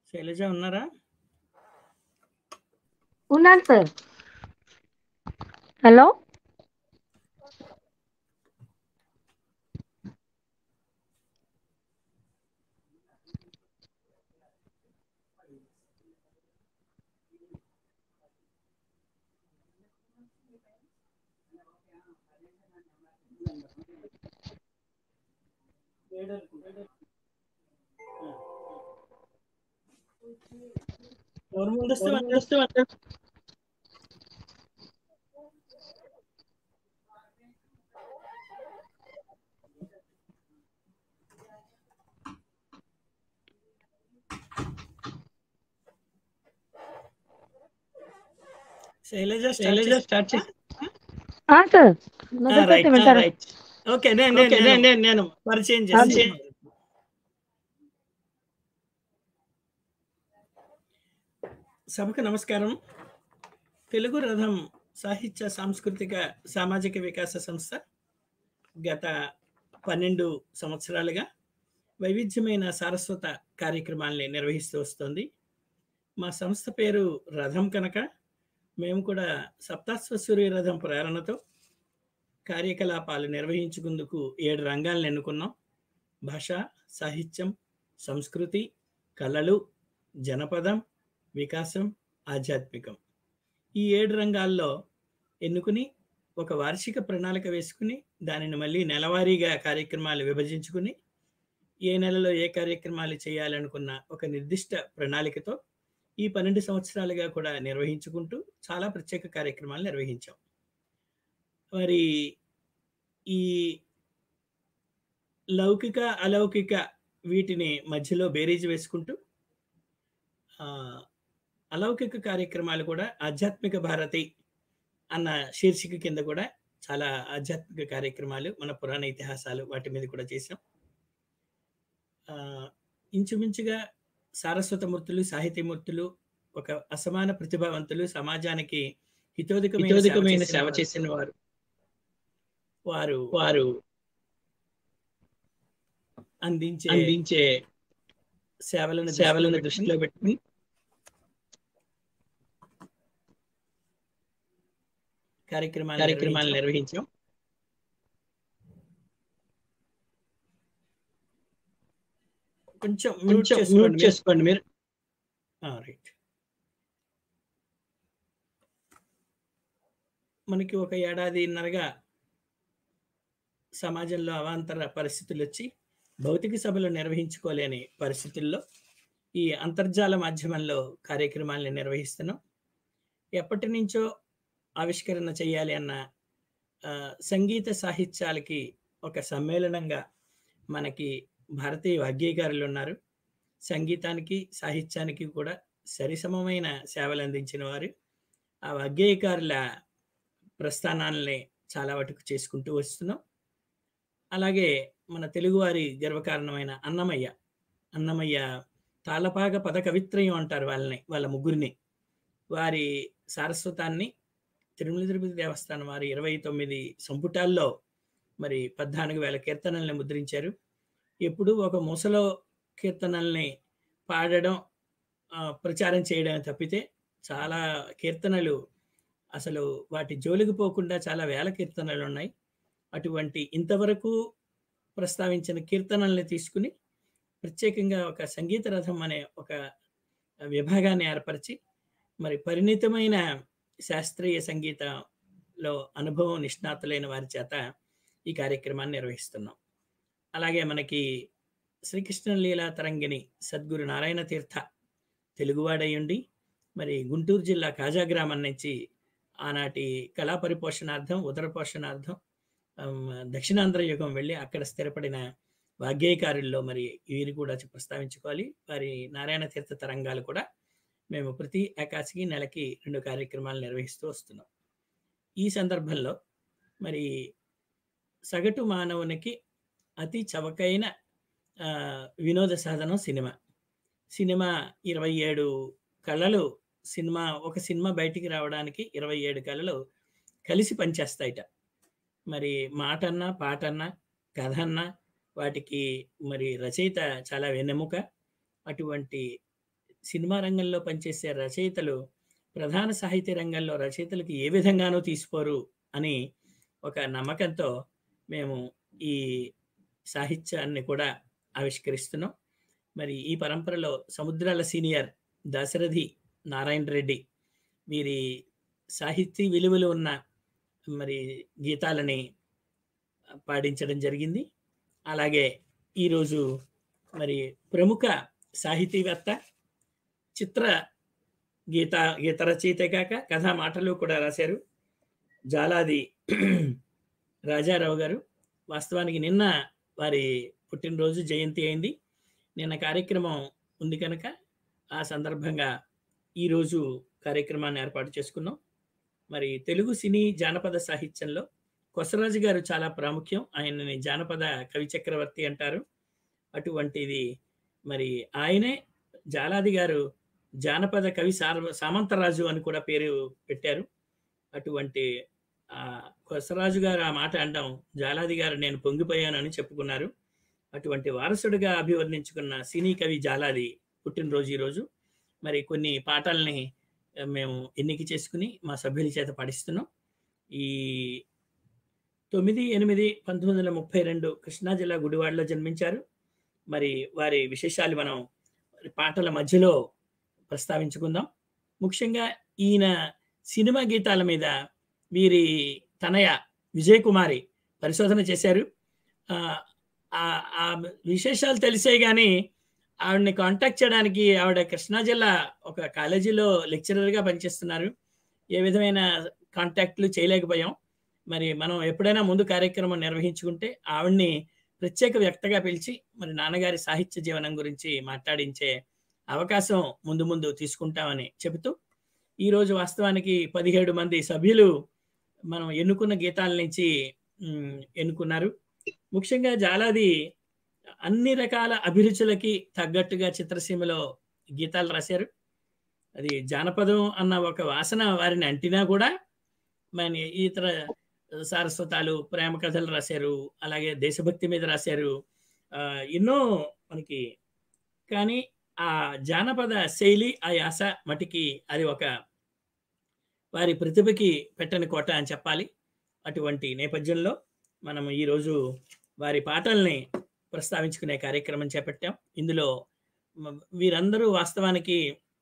శైలజ ఉన్నారా ఉన్నాను sir hello ఎవరు ముందస్తు ముందస్తు శైలజ శైలజ స్టార్ట్ చేసి ఆ, సార్ ఆ, మొదటి రైట్, అయితే ఆ, వింటారా రైట్. ఓకే నేను నేను- ఓకే, నేను నేను- నేను పరిచయం ఆ, చేసి సభకు నమస్కారం తెలుగు రథం సాహిత్య సాంస్కృతిక సామాజిక వికాస సంస్థ గత పన్నెండు సంవత్సరాలుగా వైవిధ్యమైన సారస్వత కార్యక్రమాల్ని నిర్వహిస్తూ వస్తుంది మా సంస్థ పేరు రథం కనుక మేము కూడా సప్తాశ్వ సూర్య రథం ప్రేరణతో కార్యకలాపాలు నిర్వహించుకుందుకు ఏడు రంగాలను ఎన్నుకున్నాం భాష సాహిత్యం సంస్కృతి కళలు జనపదం వికాసం ఆధ్యాత్మికం ఈ ఏడు రంగాల్లో ఎన్నుకుని ఒక వార్షిక ప్రణాళిక వేసుకుని దానిని మళ్ళీ నెలవారీగా కార్యక్రమాలు విభజించుకుని ఏ నెలలో ఏ కార్యక్రమాలు చేయాలనుకున్న ఒక నిర్దిష్ట ప్రణాళికతో ఈ పన్నెండు సంవత్సరాలుగా కూడా నిర్వహించుకుంటూ చాలా ప్రత్యేక కార్యక్రమాలు నిర్వహించాం మరి ఈ లౌకిక అలౌకిక వీటిని మధ్యలో బేరీజ్ వేసుకుంటూ ఆ, అలౌకిక కార్యక్రమాలు కూడా ఆధ్యాత్మిక భారతి అన్న శీర్షిక కింద కూడా చాలా ఆధ్యాత్మిక కార్యక్రమాలు మన పురాణ ఇతిహాసాలు వాటి మీద కూడా చేసాం ఆ, ఇంచుమించుగా సారస్వత మూర్తులు సాహితీమూర్తులు ఒక అసమాన ప్రతిభావంతులు సమాజానికి హితోధికమైన హితోధికమైన సేవ సేవ చేసిన చేసిన వారు వారు వారు అందించే అందించే సేవలను సేవలను దృష్టిలో దృష్టిలో పెట్టుకుని కార్యక్రమాలు కార్యక్రమాలు నిర్వహించాం. నిర్వహించాం కొంచెం మ్యూట్ కొంచెం చేసుకోండి మ్యూట్ మీరు. చేసుకోండి మీరు ఆ, రైట్ మనకి ఒక ఏడాదిన్నరగా సమాజంలో అవాంతర పరిస్థితులు వచ్చి భౌతిక సభలు నిర్వహించుకోలేని పరిస్థితుల్లో ఈ అంతర్జాల మాధ్యమంలో కార్యక్రమాలను నిర్వహిస్తున్నాం ఎప్పటి నుంచో ఆవిష్కరణ చేయాలి అన్న ఆ, సంగీత సాహిత్యాలకి ఒక సమ్మేళనంగా మనకి భారతీయ వాగ్గేయకారులు ఉన్నారు సంగీతానికి సాహిత్యానికి కూడా సరిసమమైన సేవలు అందించిన వారు ఆ వాగ్గేయకారుల ప్రస్థానాలని చాలా వాటికి చేసుకుంటూ వస్తున్నాం అలాగే మన తెలుగువారి గర్వకారణమైన అన్నమయ్య అన్నమయ్య తాళపాక పద కవిత్రయం అంటారు వాళ్ళని వాళ్ళ ముగ్గురిని వారి సారస్వతాన్ని తిరుమల తిరుపతి దేవస్థానం వారి ఇరవై తొమ్మిది సంపుటాల్లో మరి పద్నాలుగు వేల కీర్తనల్ని ముద్రించారు ఎప్పుడు ఒక ముసలో కీర్తనల్ని పాడడం ఆ, ప్రచారం చేయడం తప్పితే చాలా కీర్తనలు అసలు వాటి జోలికి పోకుండా చాలా వేల కీర్తనలు ఉన్నాయి అటువంటి ఇంతవరకు ప్రస్తావించిన కీర్తనల్ని తీసుకుని ప్రత్యేకంగా ఒక సంగీత రథం అనే ఒక విభాగాన్ని ఏర్పరిచి మరి పరిణితమైన శాస్త్రీయ సంగీతంలో అనుభవం నిష్ణాతులైన వారి చేత ఈ కార్యక్రమాన్ని నిర్వహిస్తున్నాం అలాగే మనకి శ్రీకృష్ణ లీలా తరంగిణి సద్గురు నారాయణ తీర్థ తెలుగువాడయ్యుండి మరి గుంటూరు జిల్లా కాజా గ్రామం నుంచి ఆనాటి కళా పరిపోషణార్థం ఉదర పోషణార్థం ఆమ్, దక్షిణాంధ్ర యుగం వెళ్ళి అక్కడ స్థిరపడిన వాగ్గేయకారుల్లో మరి వీరు కూడా చ- ప్రస్తావించుకోవాలి వారి నారాయణ తీర్థ తరంగాలు కూడా మేము ప్రతి ఏకాశికి నెలకి రెండు కార్యక్రమాలు నిర్వహిస్తూ వస్తున్నాం ఈ సందర్భంలో మరి సగటు మానవునికి అతి చవకైన ఆ, వినోద సాధనం సినిమా సినిమా ఇరవై ఏడు కళలు సినిమా ఒక సినిమా బయటికి రావడానికి ఇరవై ఏడు కళలు కలిసి పనిచేస్తాయిట మరి మాట అన్నా పాట అన్నా కథ అన్నా వాటికి మరి రచయిత చాలా వెన్నెముక అటువంటి సినిమా రంగంలో పనిచేసే రచయితలు ప్రధాన సాహిత్య రంగంలో రచయితలకు ఏ విధంగానూ తీసిపోరు అని ఒక నమ్మకంతో మేము ఈ సాహిత్యాన్ని కూడా ఆవిష్కరిస్తున్నాం మరి ఈ పరంపరలో సముద్రాల సీనియర్ దాశరథి నారాయణ రెడ్డి వీరి సాహితీ విలువలు ఉన్న మరి గీతాలని పాడించడం జరిగింది అలాగే ఈరోజు మరి ప్రముఖ సాహితీవేత్త చిత్ర గీత గీత రచయితే కాక కథా మాటలు కూడా రాశారు జాలాది రాజారావు గారు వాస్తవానికి నిన్న వారి పుట్టినరోజు జయంతి అయింది నిన్న కార్యక్రమం ఉంది కనుక ఆ సందర్భంగా ఈరోజు కార్యక్రమాన్ని ఏర్పాటు చేసుకున్నాం మరి తెలుగు సినీ జానపద సాహిత్యంలో కొసరాజు గారు చాలా ప్రాముఖ్యం ఆయనని జానపద కవి చక్రవర్తి అంటారు అటువంటిది మరి ఆయనే జాలాది గారు జానపద కవి సార్వ సామంతరాజు అని కూడా పేరు పెట్టారు అటువంటి ఆ కొసరాజు గారు ఆ మాట అనడం జాలాది గారు నేను పొంగిపోయానని చెప్పుకున్నారు అటువంటి వారసుడిగా అభివర్ణించుకున్న సినీ కవి జాలాది పుట్టినరోజు ఈరోజు మరి కొన్ని పాటల్ని ఆ, మేము ఎన్నిక చేసుకుని మా సభ్యుల చేత పాడిస్తున్నాం ఈ తొమ్మిది ఎనిమిది పంతొమ్మిది వందల ముప్పై రెండు కృష్ణా జిల్లా గుడివాడలో జన్మించారు మరి వారి విశేషాలు మనం పాటల మధ్యలో ప్రస్తావించుకుందాం ముఖ్యంగా ఈయన సినిమా గీతాల మీద వీరి తనయ విజయ్ కుమారి పరిశోధన చేశారు ఆ, ఆ- ఆ విశేషాలు తెలిసే కానీ ఆవిడని కాంటాక్ట్ చేయడానికి ఆవిడ కృష్ణా జిల్లా ఒక కాలేజీలో లెక్చరర్గా పనిచేస్తున్నారు ఏ విధమైన కాంటాక్ట్లు చేయలేకపోయాం మరి మనం ఎప్పుడైనా ముందు కార్యక్రమం నిర్వహించుకుంటే ఆవిడ్ని ప్రత్యేక వ్యక్తగా పిలిచి మరి నాన్నగారి సాహిత్య జీవనం గురించి మాట్లాడించే అవకాశం ముందు ముందు తీసుకుంటామని చెబుతూ ఈరోజు వాస్తవానికి పదిహేడు మంది సభ్యులు మనం ఎన్నుకున్న గీతాల నుంచి ఉమ్, ఎన్నుకున్నారు ముఖ్యంగా జాలాది అన్ని రకాల అభిరుచులకి తగ్గట్టుగా చిత్రసీమలో గీతాలు రాశారు అది జానపదం అన్న ఒక వాసన వారిని అంటినా కూడా మన ఇతర సారస్వతాలు ప్రేమ కథలు రాశారు అలాగే దేశభక్తి మీద రాశారు ఆ, ఎన్నో మనకి కానీ ఆ జానపద శైలి ఆ యాస మటికి అది ఒక వారి ప్రతిభకి పెట్టని కోట అని చెప్పాలి అటువంటి నేపథ్యంలో మనం ఈరోజు వారి పాటల్ని ప్రస్తావించుకునే కార్యక్రమం చేపట్టాం ఇందులో మ- వీరందరూ వాస్తవానికి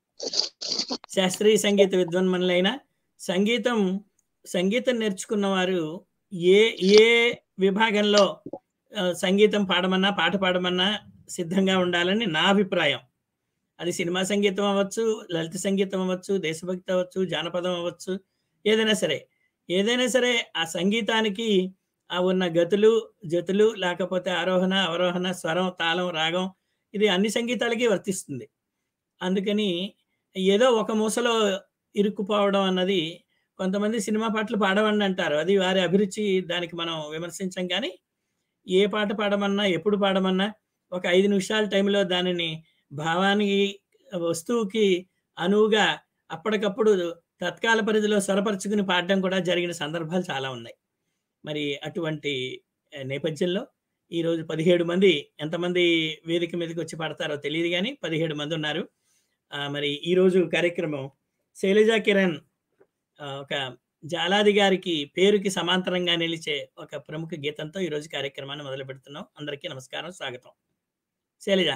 శాస్త్రీయ సంగీత విద్వాన్మనులైన సంగీతం సంగీతం నేర్చుకున్న వారు ఏ ఏ విభాగంలో ఆ, సంగీతం పాడమన్నా పాట పాడమన్నా సిద్ధంగా ఉండాలని నా అభిప్రాయం అది సినిమా సంగీతం అవ్వచ్చు లలిత సంగీతం అవ్వచ్చు దేశభక్తి అవ్వచ్చు జానపదం అవ్వచ్చు ఏదైనా సరే ఏదైనా సరే ఆ సంగీతానికి ఆ ఉన్న గతులు జతులు లేకపోతే ఆరోహణ అవరోహణ స్వరం తాళం రాగం ఇది అన్ని సంగీతాలకి వర్తిస్తుంది అందుకని ఏదో ఒక మూసలో ఇరుక్కుపోవడం అన్నది కొంతమంది సినిమా పాటలు పాడవండి అంటారు అది వారి అభిరుచి దానికి మనం విమర్శించం కానీ ఏ పాట పాడమన్నా ఎప్పుడు పాడమన్నా ఒక ఐదు నిమిషాల టైంలో దానిని భావానికి వస్తువుకి అనువుగా అప్పటికప్పుడు తత్కాల పరిధిలో స్వరపరుచుకుని పాడడం కూడా జరిగిన సందర్భాలు చాలా ఉన్నాయి మరి అటువంటి ఆ, నేపథ్యంలో ఈరోజు పదిహేడు మంది ఎంతమంది వేదిక మీదకి వచ్చి పాడతారో తెలియదు కానీ పదిహేడు మంది ఉన్నారు ఆ, మరి ఈరోజు కార్యక్రమం శైలజ కిరణ్ ఆ, ఒక జాలాది గారికి పేరుకి సమాంతరంగా నిలిచే ఒక ప్రముఖ గీతంతో ఈరోజు కార్యక్రమాన్ని మొదలు పెడుతున్నాం అందరికీ నమస్కారం స్వాగతం శైలజ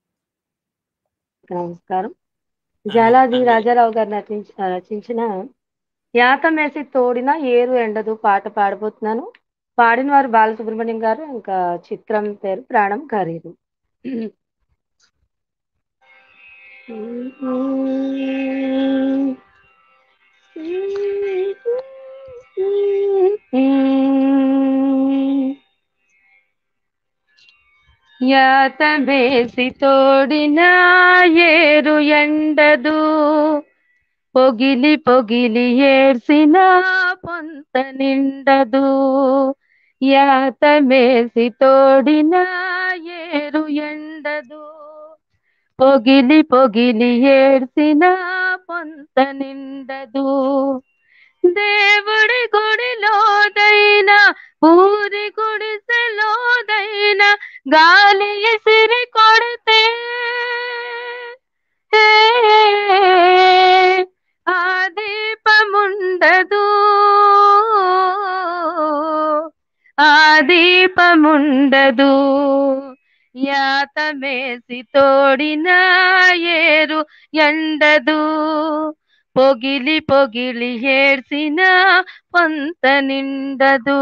నమస్కారం జాలాది రాజారావు గారు నటించి రచించిన యాతమేసి తోడిన ఏరు ఎండదు పాట పాడబోతున్నాను పాడిన వారు బాలసుబ్రహ్మణ్యం గారు ఇంకా చిత్రం పేరు ప్రాణం ఖరీదు యాతమేసి తోడిన ఏరు ఎండదు పొగిలి పొగిలి ఏడ్సిన పొంత నిండదు యాతమేసి తోడిన ఏరు ఎండదు పొగిలి పొగిలి ఏడ్సిన పొంత నిండదు దేవుడి గుడిలోదైన ఊరి గుడిసెలోదైన గాలి ఎసిరి కొడితే ఏ దీపముండదు యాతమేసి తోడిన ఏరు ఎండదు పొగిలి పొగిలి ఏడ్చిన పొంత నిండదు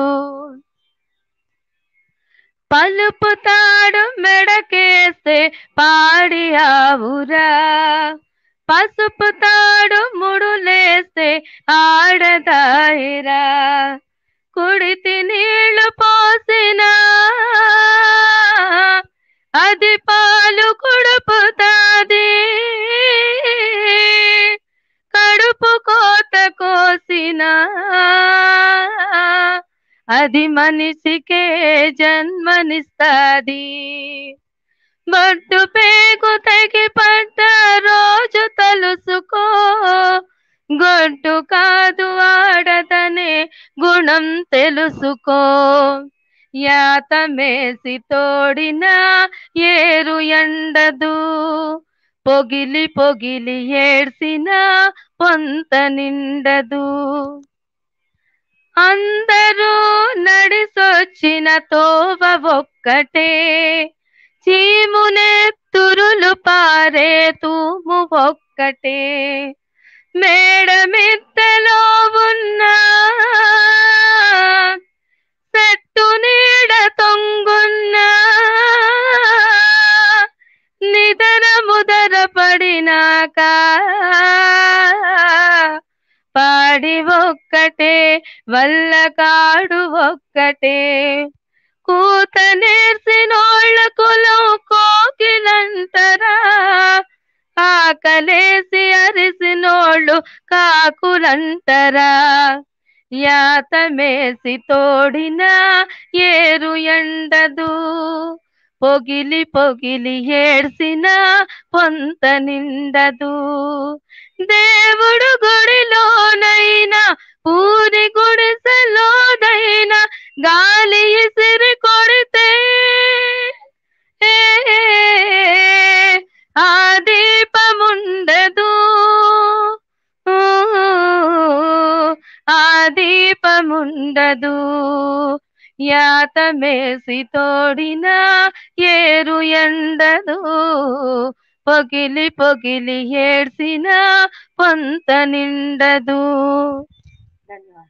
పలుపుతాడు మెడకేస్తే పాడి ఆవురా పసుపు తాడు ముడులేస్తే ఆడదాయిరా కుడితి నీళ్లు పోసినా అది పాలు కుడుపుతాది కడుపు కోత కోసినా అది మనిషికే జన్మనిస్తాది బొట్టు పేగు తెగి పడ్డ రోజు తలుసుకో గొడ్డు కాదు ఆడదనే గుణం తెలుసుకో యాతమేసి తోడిన ఏరు ఎండదు పొగిలి పొగిలి ఏడ్సిన పొంత నిండదు అందరూ నడిసొచ్చిన తోవ ఒక్కటే చీమునెత్తురులు పారే తూము ఒక్కటే మేడమిత్తలో ఉన్న చెట్టు నీడ తొంగున్న నిదర ముదర పడినాక పాడి ఒక్కటే వల్లకాడు ఒక్కటే కూత నేర్చినోళ్ళ కులం కోకిలంటరా ఆకలేసి అరిసినోళ్ళు కాకులంటరా యాతమేసి తోడిన ఏరు ఎండదు పొగిలి పొగిలి ఏడ్సిన పొంత నిండదు దేవుడు గుడిలోనైనా పూరి గుడిసెలోనైనా గాలి ఇసిరి కొడితే ఆ దీపముండదు ఆ దీపముండదు యాతమేసి తోడిన ఏరు ఎండదు పొగిలి పొగిలి ఏడ్చిన పొంత నిండదు ధన్యవాదాలు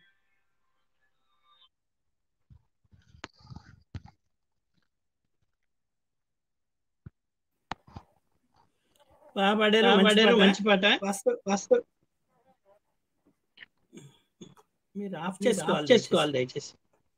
బాగా పాడారు మంచి పాడారు పాట. మంచి పాట వాస్తవ వాస్తవ మీరు ఆఫ్ చేసుకోవాలి చేసుకోవాలి చేసుకోవాలి దయచేసి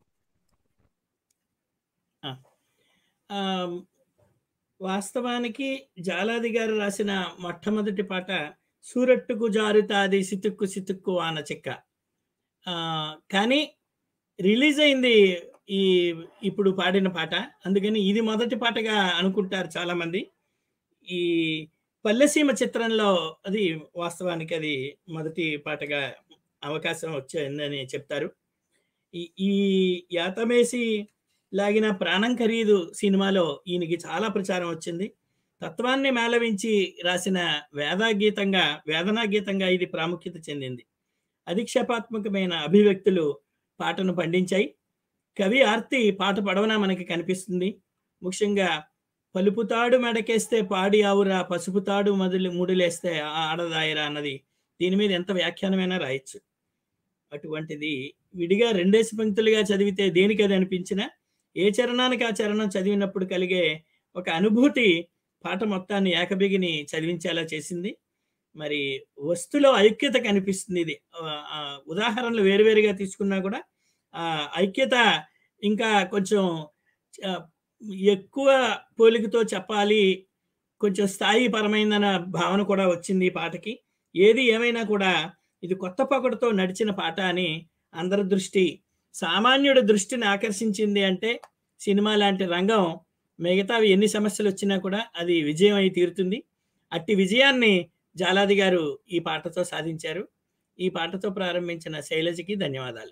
ఆ, వాస్తవానికి జాలాది గారు రాసిన మొట్టమొదటి పాట సూరట్టుకు జారుతాది సితుక్కు సితుక్కు ఆన చెక్క ఆ, కానీ రిలీజ్ అయింది ఈ ఇప్పుడు పాడిన పాట అందుకని ఇది మొదటి పాటగా అనుకుంటారు చాలా మంది ఈ పల్లెసీమ చిత్రంలో అది వాస్తవానికి అది మొదటి పాటగా అవకాశం వచ్చిందని చెప్తారు ఈ ఈ యాతమేసి లాగిన ప్రాణం ఖరీదు సినిమాలో ఈయనకి చాలా ప్రచారం వచ్చింది తత్వాన్ని మేళవించి రాసిన వేదాగీతంగా వేదనా గీతంగా ఇది ప్రాముఖ్యత చెందింది అధిక్షేపాత్మకమైన అభివ్యక్తులు పాటను పండించాయి కవి ఆర్తి పాట పడవన మనకి కనిపిస్తుంది ముఖ్యంగా పలుపుతాడు మెడకేస్తే పాడి ఆవురా పసుపుతాడు మొదలు ముడులేస్తే ఆడదాయరా అన్నది దీని మీద ఎంత వ్యాఖ్యానమైనా రాయొచ్చు అటువంటిది విడిగా రెండేసి పంక్తులుగా చదివితే దేనికి అది అనిపించినా ఏ చరణానికి ఆ చరణం చదివినప్పుడు కలిగే ఒక అనుభూతి పాట మొత్తాన్ని ఏకబిగిని చదివించేలా చేసింది మరి వస్తులో ఐక్యత కనిపిస్తుంది ఇది ఆ, ఆ, ఉదాహరణలు వేరువేరుగా తీసుకున్నా కూడా ఆ ఐక్యత ఇంకా కొంచెం ఆ, ఎక్కువ పోలికతో చెప్పాలి కొంచెం స్థాయి పరమైన భావన కూడా వచ్చింది ఈ పాటకి ఏది ఏమైనా కూడా ఇది కొత్త పకడుతో నడిచిన పాట అని అందరి దృష్టి సామాన్యుడి దృష్టిని ఆకర్షించింది అంటే సినిమా లాంటి రంగం మిగతావి ఎన్ని సమస్యలు వచ్చినా కూడా అది విజయం అయి తీరుతుంది అట్టి విజయాన్ని జాలాది గారు ఈ పాటతో సాధించారు ఈ పాటతో ప్రారంభించిన శైలజకి ధన్యవాదాలు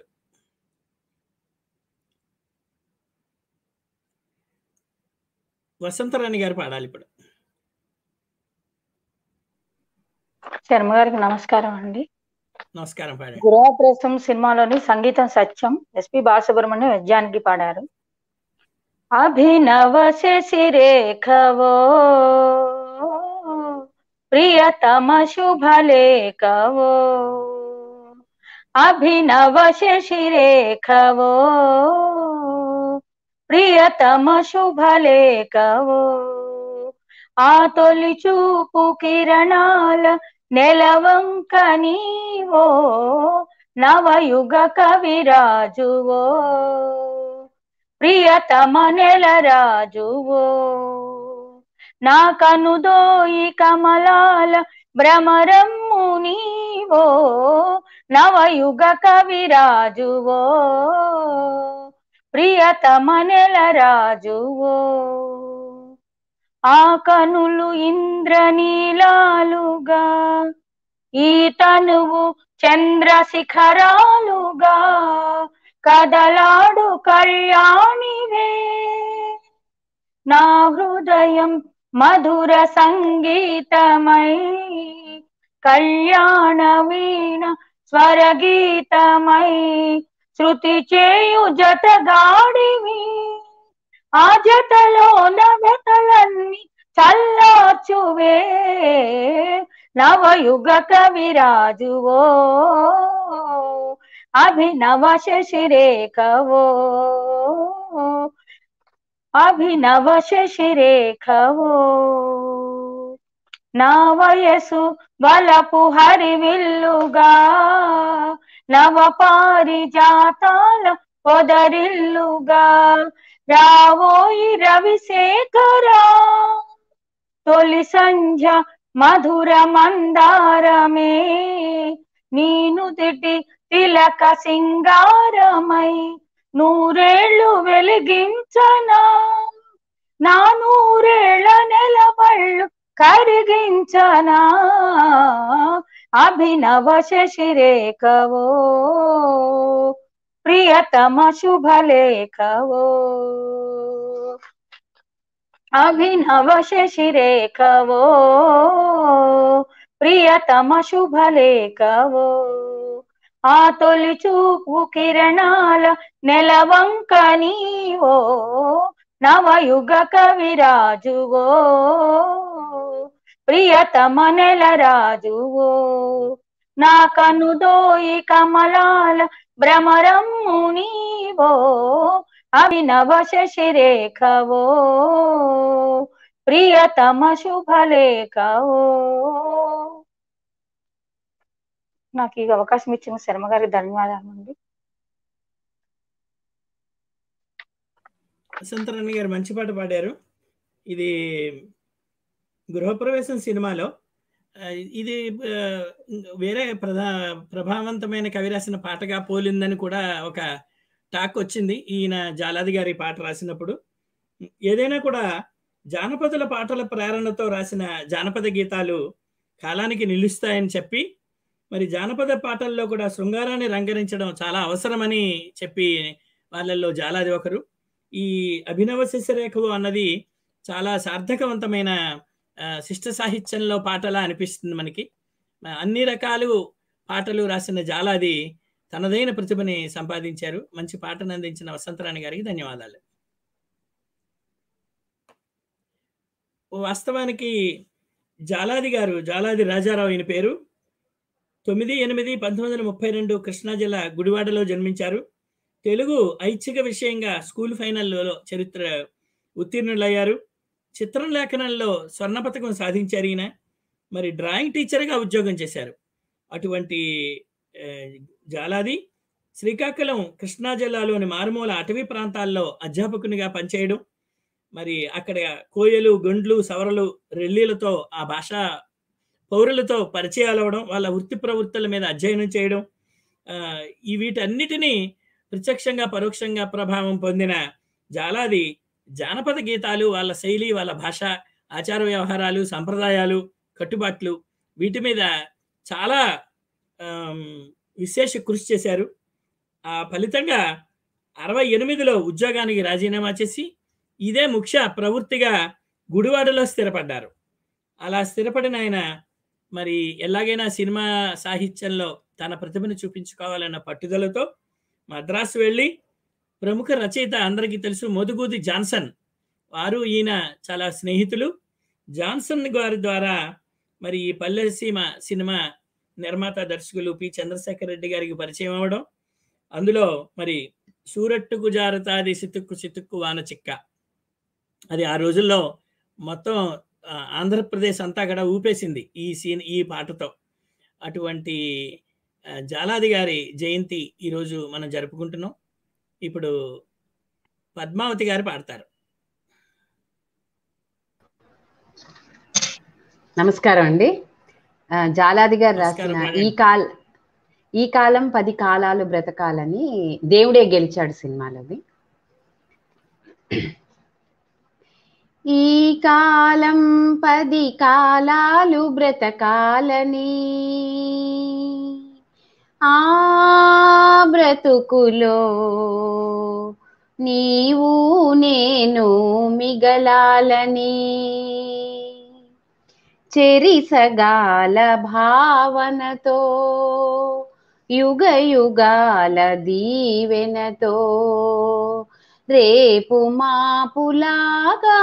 వసంతరాణి గారు పాడాలి ఇప్పుడు శర్మ గారికి నమస్కారం అండి నమస్కారం పాడండి గృహప్రవేశం సినిమాలోని సంగీతం సత్యం ఎస్పి బాలసుబ్రహ్మణ్యం యజ్ఞానికి పాడారు అభినవ శశిరేఖవో ప్రియతమ శుభలేఖవో అభినవ శశిరేఖవో ప్రియతమ శుభలేఖవో ఆ తొలి చూపు కిరణాల నెలవంక నీవో నవయుగ కవిరాజువో ప్రియతమ నెల రాజువో నా కనుదోయి కమలాల భ్రమరమ్ము నీవో నవయుగ కవిరాజువో ప్రియతమ నెల రాజువో ఆ కనులు ఇంద్రనీలాలుగా ఈ తనువు చంద్రశిఖరాలుగా కదలాడు కళ్యాణివే నా హృదయం మధుర సంగీతమై కళ్యాణ వీణ స్వరగీతమై శృతి చేయు జతగాడివి ఆ జతలోన వెతలన్నీ చల్లార్చువే నవయుగ కవిరాజువో అభినవ శశిరేఖవో అభినవ శశిరేఖవో నా వయసు వలపు హరివిల్లుగా నవ పారిజాతాల పొదరిల్లుగా రావోయి రవిశేఖరా తొలి సంధ్య మధుర మందారమే నీను తిటి తిలక సింగారమై నూరేళ్ళు వెలిగించనా నా నూరేళ్ల నెలబళ్ళు కరిగించనా అభినవ శశిరేఖవో ప్రియతమ శుభలేఖవో అభినవ శశిరేఖవో ప్రియతమ శుభలేఖవో ఆ తొలి చూపు కిరణాల నెలవంక నీవో నవయుగ కవిరాజువో ప్రియతమ నెల రాజువో నా కనుదోయి కమలాల భ్రమరమ్ము నీవో అభినవ శశిరేఖవో ప్రియతమ శుభలేఖవో నాకు ఈ అవకాశం ఇచ్చిన శర్మ గారికి ధన్యవాదాలు అండి వసంతరాణి గారు మంచి పాట పాడారు ఇది గృహప్రవేశం సినిమాలో ఆ, ఇది ఆ, వేరే ప్రధా ప్రభావవంతమైన కవి రాసిన పాటగా పోలిందని కూడా ఒక టాక్ వచ్చింది ఈయన జాలాది గారి పాట రాసినప్పుడు ఏదైనా కూడా జానపదుల పాటల ప్రేరణతో రాసిన జానపద గీతాలు కాలానికి నిలుస్తాయని చెప్పి మరి జానపద పాటల్లో కూడా శృంగారాన్ని రంగరించడం చాలా అవసరమని చెప్పి వాళ్ళల్లో జాలాది ఒకరు ఈ అభినవ శిశిరేఖవు అన్నది చాలా సార్థకవంతమైన ఆ, శిష్ట సాహిత్యంలో పాటలా అనిపిస్తుంది మనకి ఆ, అన్ని రకాలు పాటలు రాసిన జాలాది తనదైన ప్రతిభని సంపాదించారు మంచి పాటను అందించిన వసంతరాణి గారికి ధన్యవాదాలు వాస్తవానికి జాలాది గారు జాలాది రాజారావు ఈయన పేరు తొమ్మిది ఎనిమిది పంతొమ్మిది వందల ముప్పై రెండు కృష్ణా జిల్లా గుడివాడలో జన్మించారు తెలుగు ఐచ్ఛిక విషయంగా స్కూల్ ఫైనల్లో చరిత్ర ఉత్తీర్ణులయ్యారు చిత్రం లేఖనంలో స్వర్ణ పథకం సాధించారు ఈయన మరి డ్రాయింగ్ టీచర్గా ఉద్యోగం చేశారు అటువంటి ఆ, జాలాది శ్రీకాకుళం కృష్ణా జిల్లాలోని మారుమూల అటవీ ప్రాంతాల్లో అధ్యాపకునిగా పనిచేయడం మరి అక్కడ కోయలు గొండ్లు సవరలు రెల్లీలతో ఆ భాష పౌరులతో పరిచయాలు అవ్వడం వాళ్ళ వృత్తి ప్రవృత్తుల మీద అధ్యయనం చేయడం ఆ, ఈ వీటన్నిటినీ ప్రత్యక్షంగా పరోక్షంగా ప్రభావం పొందిన జాలాది జానపద గీతాలు వాళ్ళ శైలి వాళ్ళ భాష ఆచార వ్యవహారాలు సంప్రదాయాలు కట్టుబాట్లు వీటి మీద చాలా ఆమ్, విశేష కృషి చేశారు ఆ ఫలితంగా అరవై ఎనిమిదిలో ఉద్యోగానికి రాజీనామా చేసి ఇదే ముఖ్య ప్రవృత్తిగా గుడివాడలో స్థిరపడ్డారు అలా స్థిరపడిన ఆయన మరి ఎలాగైనా సినిమా సాహిత్యంలో తన ప్రతిభను చూపించుకోవాలన్న పట్టుదలతో మద్రాసు వెళ్ళి ప్రముఖ రచయిత అందరికీ తెలుసు మొదుగూది జాన్సన్ వారు ఈయన చాలా స్నేహితులు జాన్సన్ గారి ద్వారా మరి ఈ పల్లెసీమ సినిమా నిర్మాత దర్శకులు పి చంద్రశేఖర్ రెడ్డి గారికి పరిచయం అవ్వడం అందులో మరి సూరట్టుకు జారుతాది సితుక్కు సితుక్కు వాన చిక్క అది ఆ రోజుల్లో మొత్తం ఆ, ఆంధ్రప్రదేశ్ అంతా కూడా ఊపేసింది ఈ సీన్ ఈ పాటతో అటువంటి ఆ, జాలాది గారి జయంతి ఈరోజు మనం జరుపుకుంటున్నాం ఇప్పుడు పద్మావతి గారు పాడతారు నమస్కారం అండి ఆ, జాలాది గారు నమస్కారం, రాసిన మేడం. ఈ కాల్ ఈ కాలం పది కాలాలు బ్రతకాలని దేవుడే గెలిచాడు సినిమాలోది ఈ కాలం పది కాలాలు బ్రతకాలని ఆ బ్రతుకులో నీవు నేను మిగలాలని చెరిసగాల భావనతో యుగ యుగాల దీవెనతో రేపు మాపులాగా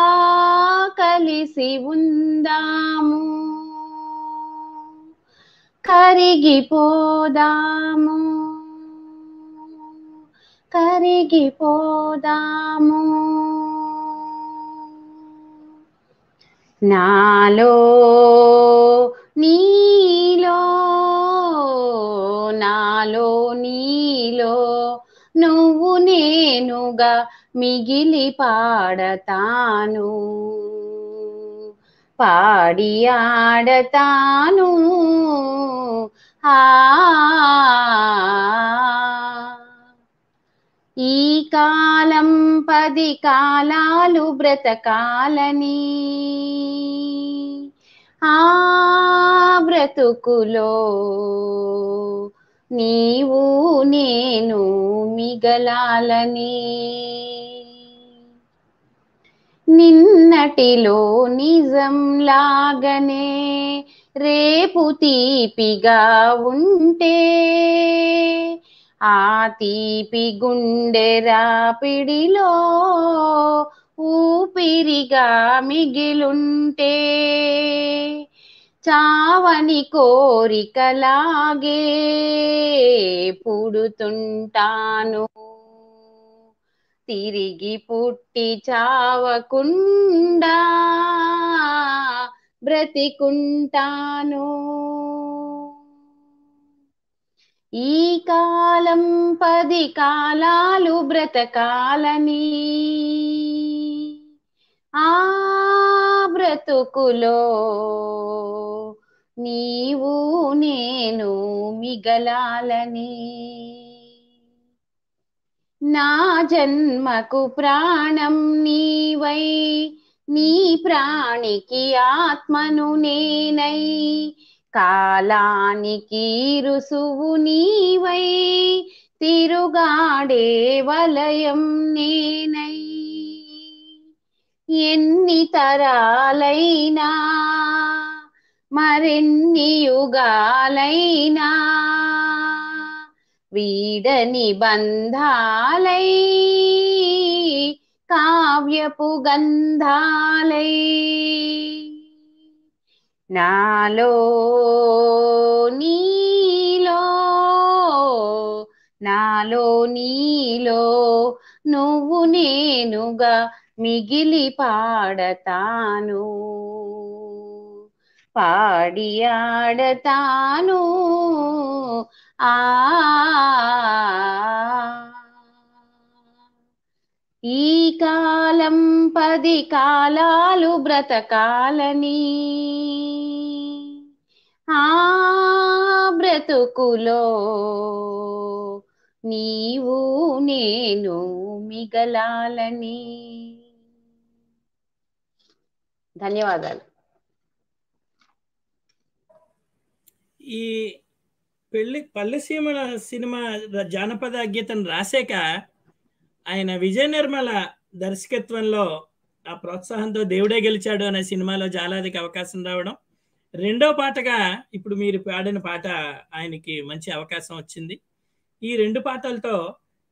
కలిసి ఉందాము కరిగిపోదాము కరిగిపోదాము నాలో నీలో నాలో నీలో నువ్వు నేనుగా మిగిలి పాడతాను పాడి ఆడతాను ఆ ఈ కాలం పది కాలాలు బ్రతకాలని ఆ బ్రతుకులో నీవు నేను మిగలాలని నిన్నటిలో నిజం లాగనే రేపు తీపిగా ఉంటే ఆ తీపి గుండె రాపిడిలో ఊపిరిగా మిగిలుంటే చావని కోరికలాగే పుడుతుంటాను తిరిగి పుట్టి చావకుండా బ్రతికుంటాను ఈ కాలం పది కాలాలు బ్రతకాలని ఆ బ్రతుకులో నీవు నేను మిగలాలని నా జన్మకు ప్రాణం నీవై నీ ప్రాణికి ఆత్మను నేనై కాలానికి రుసువు నీవై తిరుగాడే వలయం నేనై ఎన్ని తరాలైనా మరెన్ని యుగాలైనా వీడని బంధాలై కావ్యపు గంధాలై నాలో నీలో నాలో నీలో నువ్వు నేనుగా మిగిలి పాడతాను పాడి ఆడతాను ఆ ఈ కాలం పది కాలాలు బ్రతకాలని ఆ బ్రతుకులో నీవు నేను మిగలాలని ధన్యవాదాలు ఈ పెళ్లి పల్లెసీమల సినిమా ర- జానపద గీతను రాశాక ఆయన విజయ నిర్మల దర్శకత్వంలో ఆ ప్రోత్సాహంతో దేవుడే గెలిచాడు అనే సినిమాలో జాలాదికి అవకాశం రావడం రెండో పాటగా ఇప్పుడు మీరు పాడిన పాట ఆయనకి మంచి అవకాశం వచ్చింది ఈ రెండు పాటలతో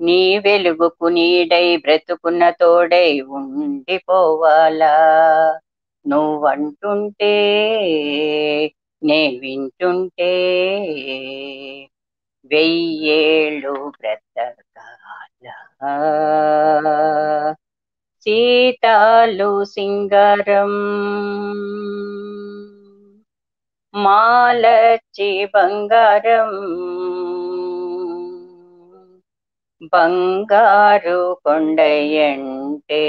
నీ వెలుగుకు నీడై బ్రతుకున్న తోడై ఉండిపోవాలా నువ్వంటుంటే నే వింటుంటే వెయ్యేళ్ళు బ్రతకాల సీతాలు సింగారం మాలచ్చి బంగారం బంగారు కొండయంటే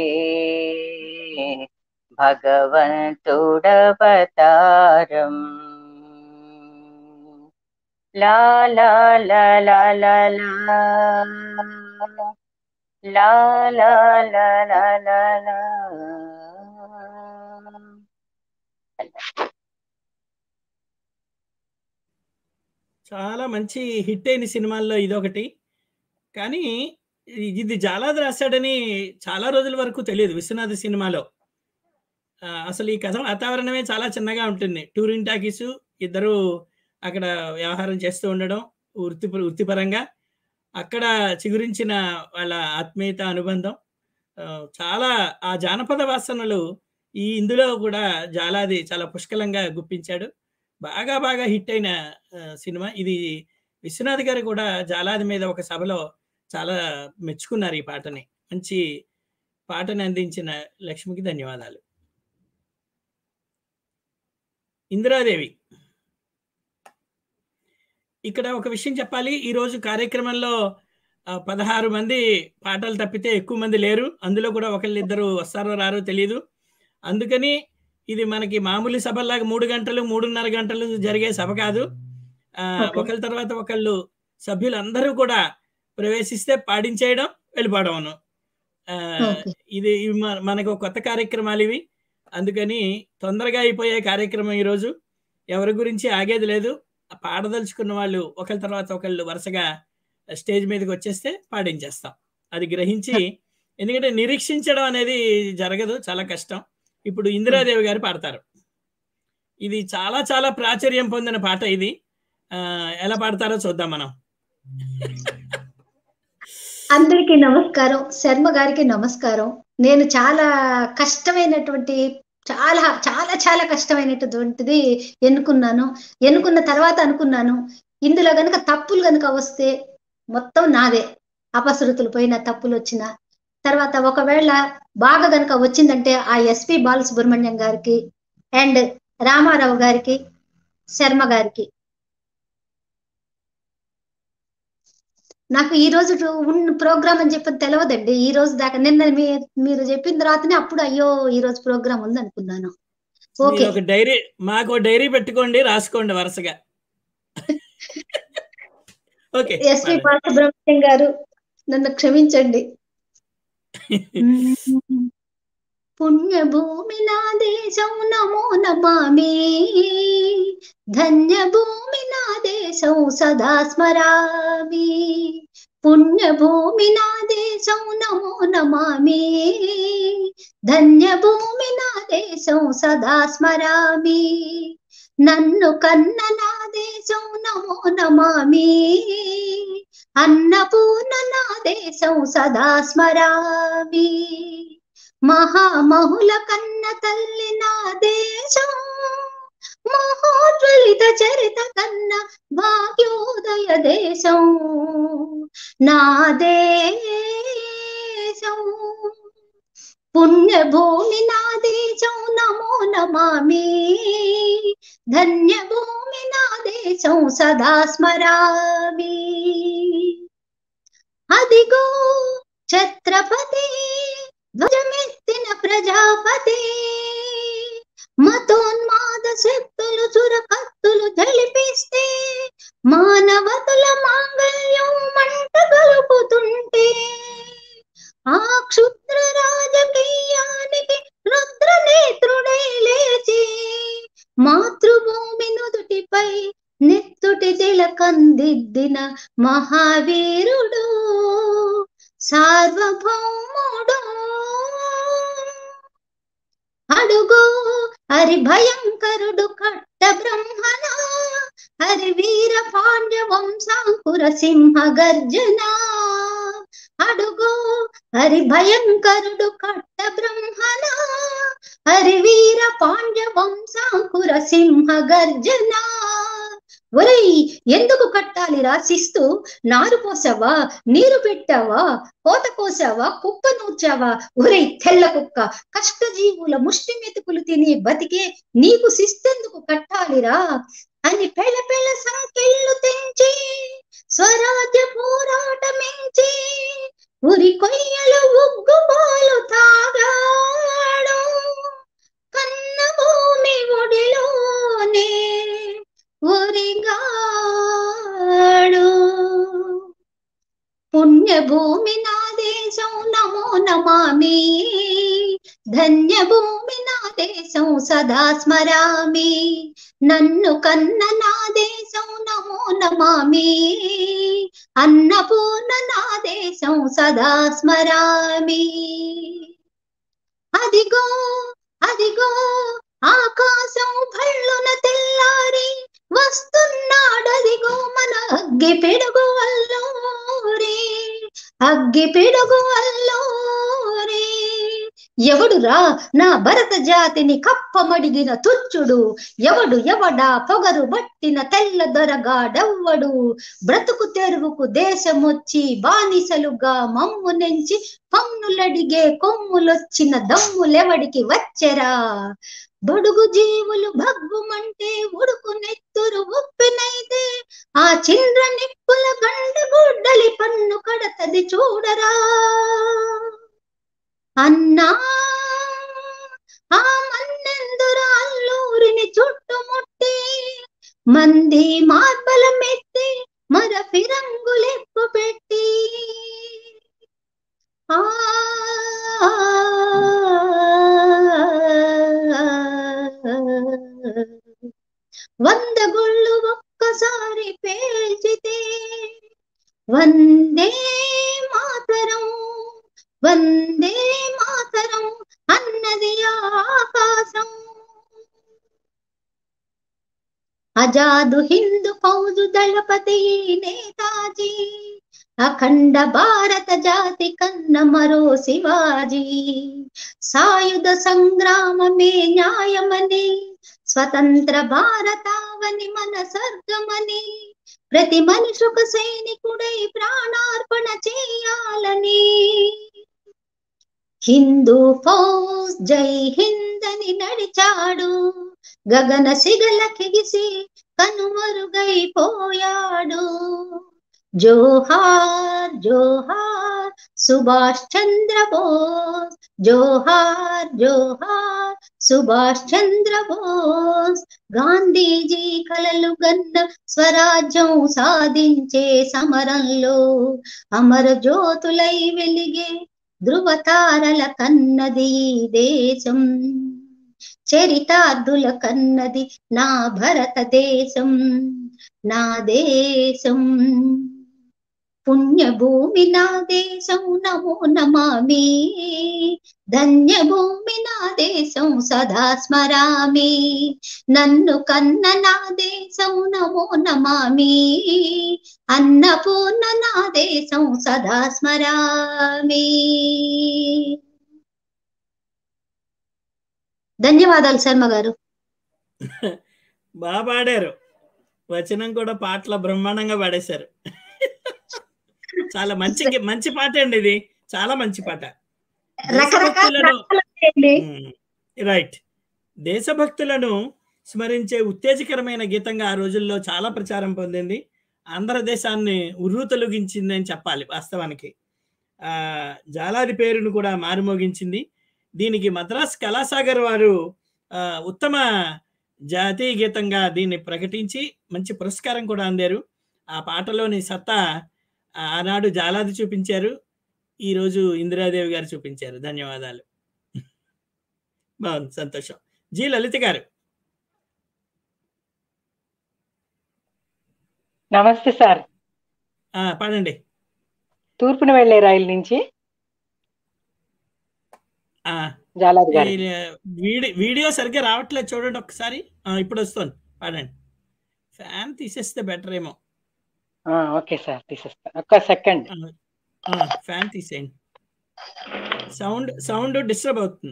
భగవంతుడవతారం లా లా లా లా లా లా లా లా లా లా లా లా చాలా మంచి హిట్ అయిన సినిమాల్లో ఇదొకటి. కానీ ఇది జాలాది రాసాడని చాలా రోజుల వరకు తెలీదు 'విశ్వనాథ' సినిమాలో. ఆహ్, అసలు ఈ కథ వాతావరణమే చాలా చిన్నగా ఉంటుంది. టూరింగ్ టాకీసు, ఇద్దరు అక్కడ వ్యవహారం చేస్తూ ఉండడం వృత్తి వృత్తిపరంగా. అక్కడ చిగురించిన వాళ్ళ ఆత్మీయత, అనుబంధం ఆహ్, చాలా ఆ జానపద వాసనలు ఈ ఇందులో కూడా జాలాది చాలా పుష్కలంగా గుప్పించాడు. బాగా బాగా హిట్ అయిన ఆహ్, సినిమా. ఇది విశ్వనాథ్ గారు కూడా జాలాది మీద ఒక సభలో చాలా మెచ్చుకున్నారు ఈ పాటని. మంచి పాటని అందించిన లక్ష్మికి ధన్యవాదాలు. ఇందిరాదేవి. ఇక్కడ ఒక విషయం చెప్పాలి. ఈరోజు కార్యక్రమంలో ఆహ్, 16 మంది పాటలు తప్పితే ఎక్కువ మంది లేరు. అందులో కూడా ఒకళ్ళిద్దరు వస్తారో రారో తెలీదు. అందుకని ఇది మనకి మామూలు సభల్లాగా 3 గంటలు, 3:30 గంటలు జరిగే సభ కాదు. ఆహ్, ఓకే. ఒకళ్ళ తర్వాత ఒకళ్ళు సభ్యులందరూ కూడా ప్రవేశిస్తే పాడించేయడం, వెళ్ళిపోవడమును. ఆహ్, ఓకే. ఇది ఇవి మ మనకు కొత్త కార్యక్రమాలివి. అందుకని తొందరగా అయిపోయే కార్యక్రమం ఈరోజు. ఎవరి గురించి ఆగేది లేదు. పాడదలుచుకున్న వాళ్ళు ఒకళ్ళ తర్వాత ఒకళ్ళు వరుసగా స్టేజ్ మీదకొచ్చేస్తే పాడించేస్తాం. అది గ్రహించి ఎందుకంటే నిరీక్షించడం అనేది జరగదు. చాలా కష్టం. ఇప్పుడు ఇందిరాదేవి గారు పాడతారు. ఇది చాలా చాలా ప్రాచుర్యం పొందిన పాట ఇది. ఆహ్, ఎలా పాడతారో చూద్దాం మనం. అందరికీ నమస్కారం. శర్మ గారికి నమస్కారం. నేను చాలా కష్టమైనటువంటి చాలా చాలా చాలా కష్టమైనటువంటిది ఎన్నుకున్నాను. ఎన్నుకున్న తర్వాత అనుకున్నాను. ఇందులో గనుక తప్పులు గనుక వస్తే మొత్తం నాదే. అపశృతులు పోయిన తప్పులొచ్చినా. తర్వాత ఒకవేళ బాగా గనుక వచ్చిందంటే ఆ ఎస్‌పి బాలసుబ్రహ్మణ్యం గారికి అండ్ రామారావు గారికి, శర్మ గారికి. నాకు ఈ రోజు ఉన్న ప్రోగ్రామ్ అని చెప్పి తెలవదండి. ఈ రోజు దాకా నిన్న మీ మీరు చెప్పిన తర్వాతనే అప్పుడు అయ్యో! ఈ రోజు ప్రోగ్రామ్ ఉందనుకున్నాను. ఓకే. మీరొక డైరీ మాకో డైరీ పెట్టుకోండి. రాసుకోండి వరుసగా. ఓకే. ఎస్‌పి పాడండి. బాలసుబ్రహ్మణ్యం గారు నన్ను క్షమించండి. పుణ్యభూమి నా దేశం నమో నమామి ధన్యభూమి నా దేశం సదా స్మరామి పుణ్యభూమి నా దేశం నమో నమామి ధన్యభూమి నా దేశం సదా స్మరామి నన్ను కన్న నా దేశం నమో నమామి అన్నపూర్ణ నా దేశం సదా స్మరామి మహామహుల కన్న తల్లి నా దేశం మహోజ్వలిత చరిత కన్న భాగ్యోదయ దేశం నా దేశం పుణ్యభూమి నా దేశం నమో నమామి ధన్యభూమి నా దేశం సదా స్మరామి అదిగో ఛత్రపతి ధ్వజమెత్తిన ప్రజాపతి మతోన్మాద శక్తులు చురకత్తులు జలిపిస్తే మానవతుల మాంగళ్యం మంట గలుపుతుంటే ఆ క్షుద్ర రాజకీయానికి రుద్ర నేత్రుడే లేచి మాతృభూమి నుదుటిపై నెత్తుటి తిలకందిద్దిన మహావీరుడు సార్వభౌముడు అడుగు హరి భయంకరుడు కట్ట బ్రహ్మణ హరి వీర పాండ్య వంశాంకుర సింహ గర్జన అడుగో హరి భయంకరుడు కట్ట బ్రహ్మణ హరి వీర పాండ్య వంశాంకుర సింహ గర్జన ఒరేయ్ ఎందుకు కట్టాలి రాసిస్తూ నారు పోసావా నీరు పెట్టావా కోత కోసావా కుప్ప నూర్చావా ఒరేయ్ తెల్ల కుక్క కష్టజీవుల ముష్టి మెతుకులు తిని బతికే నీకు శిస్తెందుకు కట్టాలిరా అని పెళ్ళ పెళ్ళ సంకెళ్ళు తెంచి స్వరాజ్య పోరాటమించి ఉరి కొయ్యలు ఉగ్గు పాలు తాగాడు కన్న భూమి ఒడిలోనే ఉరిగాడు పుణ్యభూమి నా దేశం నమో నమామి ధన్య భూమి నా దేశం సదా స్మరామి నన్ను కన్న నా దేశం నమో నమామి అన్నపూర్ణ నా దేశం సదా స్మరామి అదిగో అదిగో ఆకాశం భళ్ళున తెల్లారి వస్తున్నాడదిగో మన అగ్గి పిడుగు అల్లోరే అగ్గి పిడుగు అల్లోరే ఎవడురా నా భరత జాతిని కప్పమడిగిన తుచ్చుడు ఎవడు ఎవడా పొగరు బట్టిన తెల్ల దొరగాడెవ్వడు బ్రతుకు తెరువుకు దేశమొచ్చి బానిసలుగా మమ్ము నెంచి పన్నులడిగే కొమ్ములొచ్చిన దమ్ములెవడికి వచ్చెరా బడుగు జీవులు భగ్గుమంటే ఉడుకు నెత్తురు ఉప్పినైతే ఆ చింద్ర నిప్పుల గండ గుడ్డలి పన్ను కడతది చూడరా అన్నా ఆ మన్నెందుర అల్లూరిని చుట్టుముట్టి మంది మార్బలమెత్తి మర ఫిరంగులెప్పు పెట్టి ఆ వంద గుళ్ళు ఒక్కసారి పేల్చితే వందే మాతరం వందే మాతరం అన్నది ఆకాశం అజాదు హిందూ ఫౌజు దళపతి నేతాజీ అఖండ భారత జాతి కన్న మరో శివాజీ సాయుధ సంగ్రామమే న్యాయమని స్వతంత్ర భారతావని మన స్వర్గమని ప్రతి మనిషికి సైనికుడై ప్రాణార్పణ చేయాలని హిందూ ఫౌజ్ జై హింద్ అని నడిచాడు గగన సిగలకెగిసి కనుమరుగైపోయాడు జోహార్ జోహార్ సుభాష్ చంద్ర బోస్ జోహార్ జోహార్ సుభాష్ చంద్ర బోస్ గాంధీజీ కలలు గన్న స్వరాజ్యం సాధించే సమరంలో అమర జ్యోతులై వెలిగే ధృవతారల కన్నది ఈ దేశం చరితార్థుల కన్నది నా భరతదేశం నా దేశం పుణ్యభూమి నా దేశం నమో నమామి ధన్యభూమి నా దేశం సదా స్మరామి నన్ను కన్న నా దేశం నమో నమామి అన్నపూర్ణ నా దేశం సదా స్మరామి ధన్యవాదాలు శర్మ గారు బాగా పాడారు వచనం కూడా పాటల బ్రహ్మాండంగా పాడేశారు చాలా మంచి మంచి పాట అండి ఇది చాలా మంచి పాట రకరకాల దేశభక్తులను రకాలు ఉంటాయండి. రైట్ దేశభక్తులను స్మరించే ఉత్తేజకరమైన గీతంగా ఆ రోజుల్లో చాలా ప్రచారం పొందింది ఆంధ్ర దేశాన్ని ఉర్రూతలుగించింది అని చెప్పాలి వాస్తవానికి ఆ జాలాది పేరును కూడా మారుమోగించింది దీనికి మద్రాస్ కళాసాగర్ వారు ఆ, ఉత్తమ జాతీయ గీతంగా దీన్ని ప్రకటించి మంచి పురస్కారం కూడా అందారు ఆ పాటలోని సత్తా ఆనాడు జాలాది చూపించారు ఈరోజు ఇందిరాదేవి గారు చూపించారు ధన్యవాదాలు బాగుంది సంతోషం జి లలిత గారు నమస్తే సార్ ఆ, పాడండి తూర్పున వెళ్లే రైలు నుంచి ఆ, జాలాది గారు ఈ, వీడి- వీడియో సరిగ్గా రావట్లేదు చూడండి ఒకసారి ఆ, ఇప్పుడు వస్తుంది పాడండి ఫ్యాన్ తీసేస్తే బెటర్ ఏమో ఆ, ఓకే సార్ తీసేస్తా ఒక్క సెకండ్ ఆ, ఫ్యాన్ తీసేయండి సౌండ్ సౌండ్ డిస్టర్బ్ అవుతుంది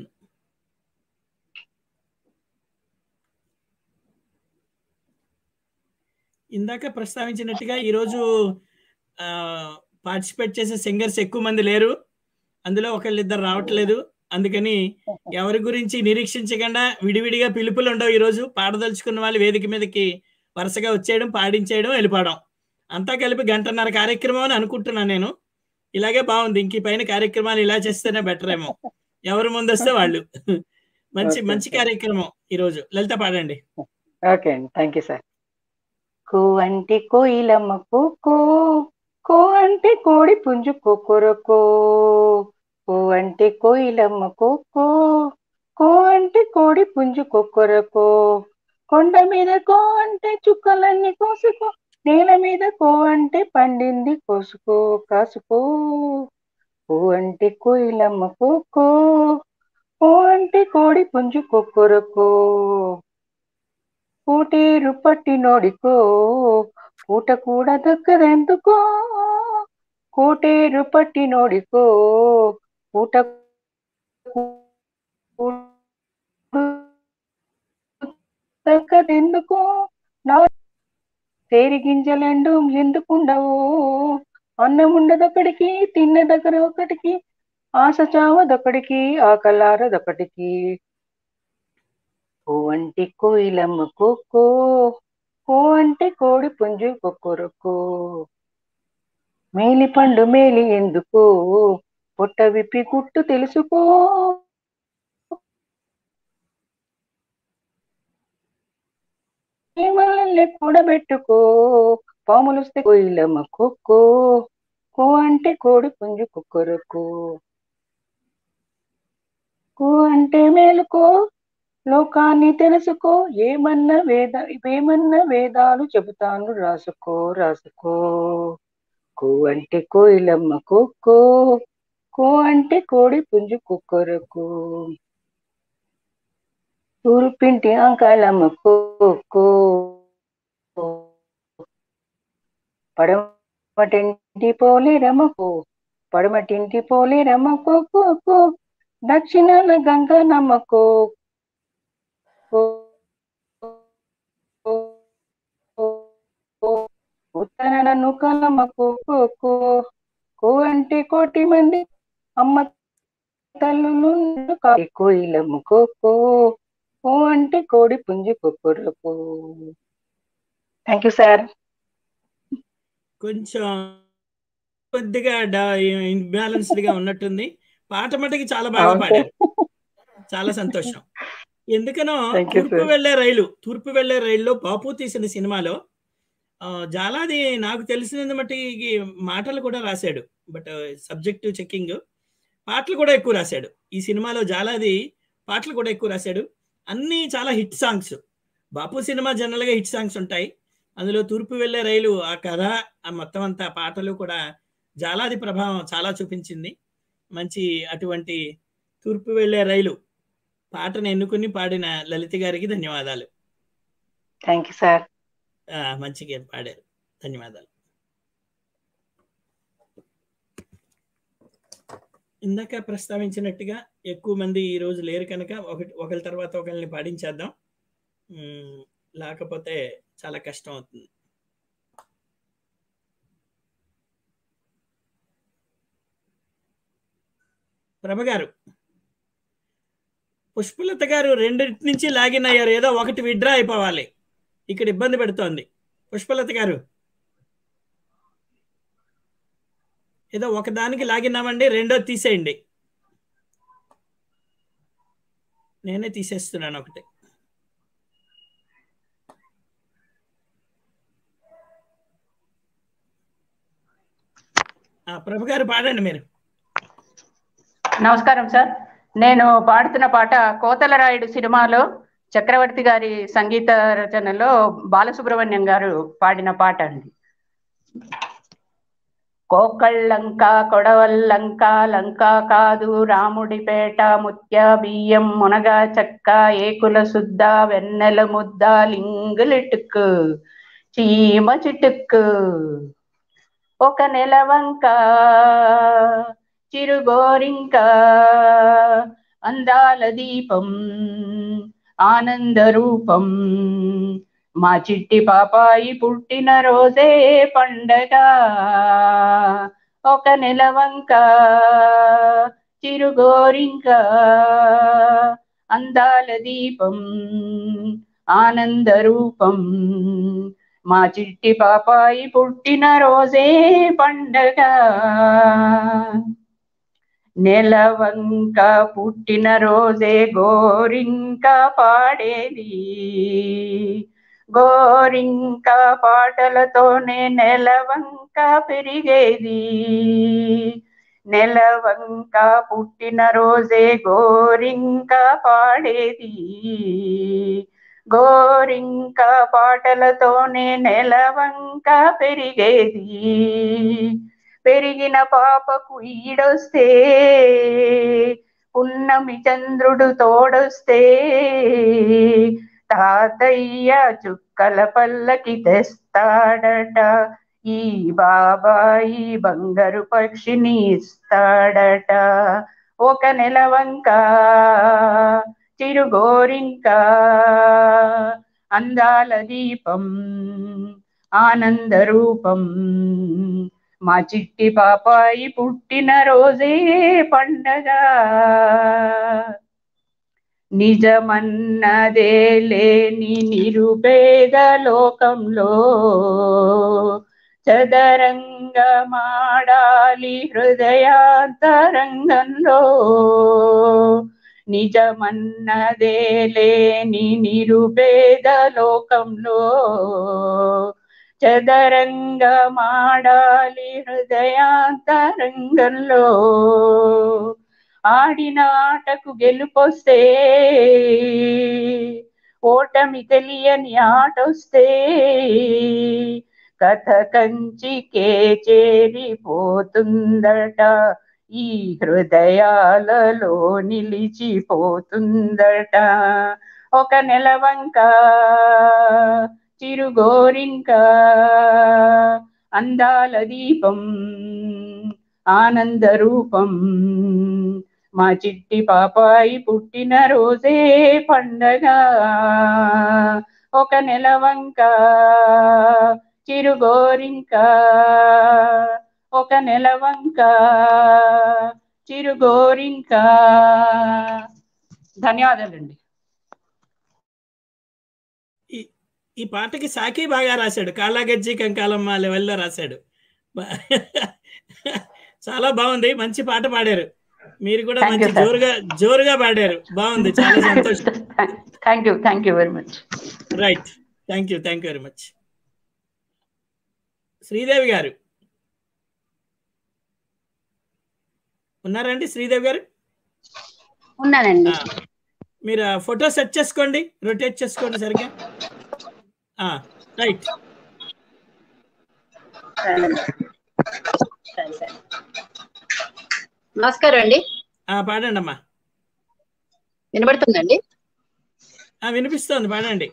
ఇందాక ప్రస్తావించినట్టుగా ఈరోజు పార్టిసిపేట్ చేసే సింగర్స్ ఎక్కువ మంది లేరు అందులో ఒకళ్ళిద్దరు రావట్లేదు అందుకని ఎవరి గురించి నిరీక్షించకుండా విడివిడిగా పిలుపులు ఉండవు ఈరోజు పాడదలుచుకున్న వాళ్ళు వేదిక మీదకి వరుసగా వచ్చేయడం పాడించేయడం వెళ్ళిపోవడం అంతా కలిపి గంటన్నర కార్యక్రమం అని అనుకుంటున్నాను నేను ఇలాగే బాగుంది ఇంక ఈ పైన కార్యక్రమాలు ఇలా చేస్తేనే బెటర్ ఏమో ఎవరు ముందు వస్తే వాళ్ళు మంచి Okay, మంచి sir. కార్యక్రమం ఈరోజు లలిత పాడండి ఓకే అండి థ్యాంక్ యూ సార్ కో అంటే కోయిలమ్మ కో కో అంటే కోడి పుంజు కొకొరకో కో అంటే కోయిలమ్మ కో కో అంటే కోడి పుంజు కొకొరకో కొండ మీద కో అంటే చుక్కలన్నీ కోసుకో నేల మీద కో అంటే పండింది కోసుకో కాసుకో కో అంటే కోయిలమ్మ కో కో అంటే కోడి పుంజు కొకొరకో పూటేరు పట్టి నోడికో పూట కూడా దక్కదెందుకో కోటేరు పట్టి నోడికో పూట దక్కదెందుకో నా తేరి గింజలండు ఎందుకుండవు అన్నం ఉండదొక్కడికి తిన్న దగ్గర ఒకటికి ఆశ చావదొక్కడికి ఆకలారదొక్కడికి ఓ అంటే కోయిలమ్మ కోకో కో అంటే కోడి పుంజు కొక్కొరకో మేలి పండు మేలి ఎందుకు పొట్ట విప్పి గుట్టు తెలుసుకో ఏమల్లే కూడబెట్టుకో పాములుస్తే కోయిలమ్మ కొక్కో కో అంటే కోడి పుంజు కొక్కొరకో కో అంటే మేలుకో లోకాన్ని తెలుసుకో ఏమన్న వేద ఏమన్న వేదాలు చెబుతాను రాసుకో రాసుకో కో అంటే కోయిలమ్మ కోకో కో అంటే కోడి పుంజు కుక్కరకు తూర్పింటి అంకాలమ్మ కోకో పడమటింటి పోలే రమకో పడమటింటి పోలే రమకో కో దక్షిణాన గంగ నమ్మకో ఉత్తరాన నుకలమ్మ కో కో కో అంటే కోటి మంది అమ్మ తల్లులు కోయిలమ్మ కో కో కో అంటే కోడి పుంజి కొక్కరకు థ్యాంక్ యూ సార్ కొంచెం కొద్దిగా ఇన్బ్యాలెన్స్డ్ గా ఉన్నట్టుంది పాట మటుకి చాలా బాగా అవును పాడారు చాలా సంతోషం ఎందుకనో Thank you, తూర్పు sir. వెళ్లే రైలు తూర్పు వెళ్లే రైల్లో బాపు తీసిన సినిమాలో ఆ, జాలాది నాకు తెలిసినంత మట్టికి మాటలు కూడా రాశాడు బట్ సబ్జెక్ట్ చెక్కింగ్ పాటలు కూడా ఎక్కువ రాశాడు ఈ సినిమాలో జాలాది పాటలు కూడా ఎక్కువ రాశాడు అన్నీ చాలా హిట్ సాంగ్స్ బాపు సినిమా జనరల్ గా హిట్ సాంగ్స్ ఉంటాయి అందులో తూర్పు వెళ్లే రైలు ఆ కథ ఆ మొత్తం అంతా పాటలు కూడా జాలాది ప్రభావం చాలా చూపించింది మంచి అటువంటి తూర్పు వెళ్లే రైలు పాటను ఎన్నుకుని పాడిన లలిత గారికి ధన్యవాదాలు థ్యాంక్ యూ సార్ ఆ, మంచిగా పాడారు ధన్యవాదాలు ఇందాక ప్రస్తావించినట్టుగా ఎక్కువ మంది ఈ రోజు లేరు కనుక ఒకటి ఒకరి తర్వాత ఒకరిని పాడించేద్దాం ఉమ్, లేకపోతే చాలా కష్టం అవుతుంది ప్రభ గారు పుష్పలత గారు రెండింటి నుంచి లాగిన్ అయ్యారు ఏదో ఒకటి విడ్రా అయిపోవాలి ఇక్కడ ఇబ్బంది పెడుతోంది పుష్పలత గారు ఏదో ఒకదానికి లాగిన్ అవ్వండి రెండో తీసేయండి నేనే తీసేస్తున్నాను ఒకటి ఆ, ప్రభు గారు పాడండి మీరు నమస్కారం సార్ నేను పాడుతున్న పాట కోతలరాయుడు సినిమాలో చక్రవర్తి గారి సంగీత రచనలో బాలసుబ్రహ్మణ్యం గారు పాడిన పాట అండి కోకళ్ళంక కొడవల్లంక లంక కాదు రాముడిపేట ముత్య బియ్యం మునగ చెక్క ఏకుల సుద్ద వెన్నెల ముద్ద లింగులిటుక్కు చీమ చిటుక్కు ఒక నెలవంక చిరుగోరింక అందాల దీపం ఆనంద రూపం మా చిట్టి పాపాయి పుట్టిన రోజే పండగ ఒక నెలవంక చిరుగోరింక అందాల దీపం ఆనంద రూపం మా చిట్టి పాపాయి పుట్టిన రోజే పండగ నెలవంక పుట్టిన రోజే గోరింక పాడేది గోరింక పాటలతోనే నెలవంక పెరిగేది నెలవంక పుట్టిన రోజే గోరింక పాడేది గోరింక పాటలతోనే నెలవంక పెరిగేది పెరిగిన పాపకు ఈడొస్తే పున్నమి చంద్రుడు తోడొస్తే తాతయ్య చుక్కల పల్లకి తెస్తాడట ఈ బాబాయి బంగారు పక్షిని ఇస్తాడట ఒక నెలవంక చిరుగోరింక అందాల దీపం ఆనంద రూపం మా చిట్టి పాపాయి పుట్టిన రోజే పండగ నిజమన్నదే లేని నిరుపేద లోకంలో చదరంగ మాడాలి హృదయాంతరంగంలో నిజమన్నదే లేని నిరుపేద లోకంలో చదరంగ మాడాలి హృదయాంతరంగంలో ఆడిన ఆటకు గెలుపొస్తే ఓటమి తెలియని ఆటొస్తే కథ కంచికే చేరిపోతుందట ఈ హృదయాలలో నిలిచిపోతుందట ఒక నెలవంక చిరుగోరింక అందాల దీపం ఆనంద రూపం మా చిట్టి పాపాయి పుట్టిన రోజే పండగ ఒక నెలవంక చిరుగోరింక ఒక నెలవంక చిరుగోరింక ధన్యవాదాలండి ఈ ఈ పాటకి సాకి బాగా రాశాడు కాళ్ళగజ్జి కంకాలమ్మ లెవెల్లో రాశాడు బా- చాలా బాగుంది మంచి పాట పాడారు మీరు కూడా Thank you, మంచి sir. జోరుగా జోరుగా పాడారు బాగుంది చాలా సంతోషం thank you thank you very much right thank you thank you very much Sridevi garu ఉన్నారండి శ్రీదేవి గారు ఉన్నానండి ఆ, మీరు ఆ ఫోటో సెట్ చేసుకోండి రొటేట్ చేసుకోండి సరిగ్గా ఆ, రైట్ సరే, సరే. నమస్కారం అండి ఆ, పాడండి అమ్మా వినబడుతుందండి ఆ, వినిపిస్తోంది పాడండి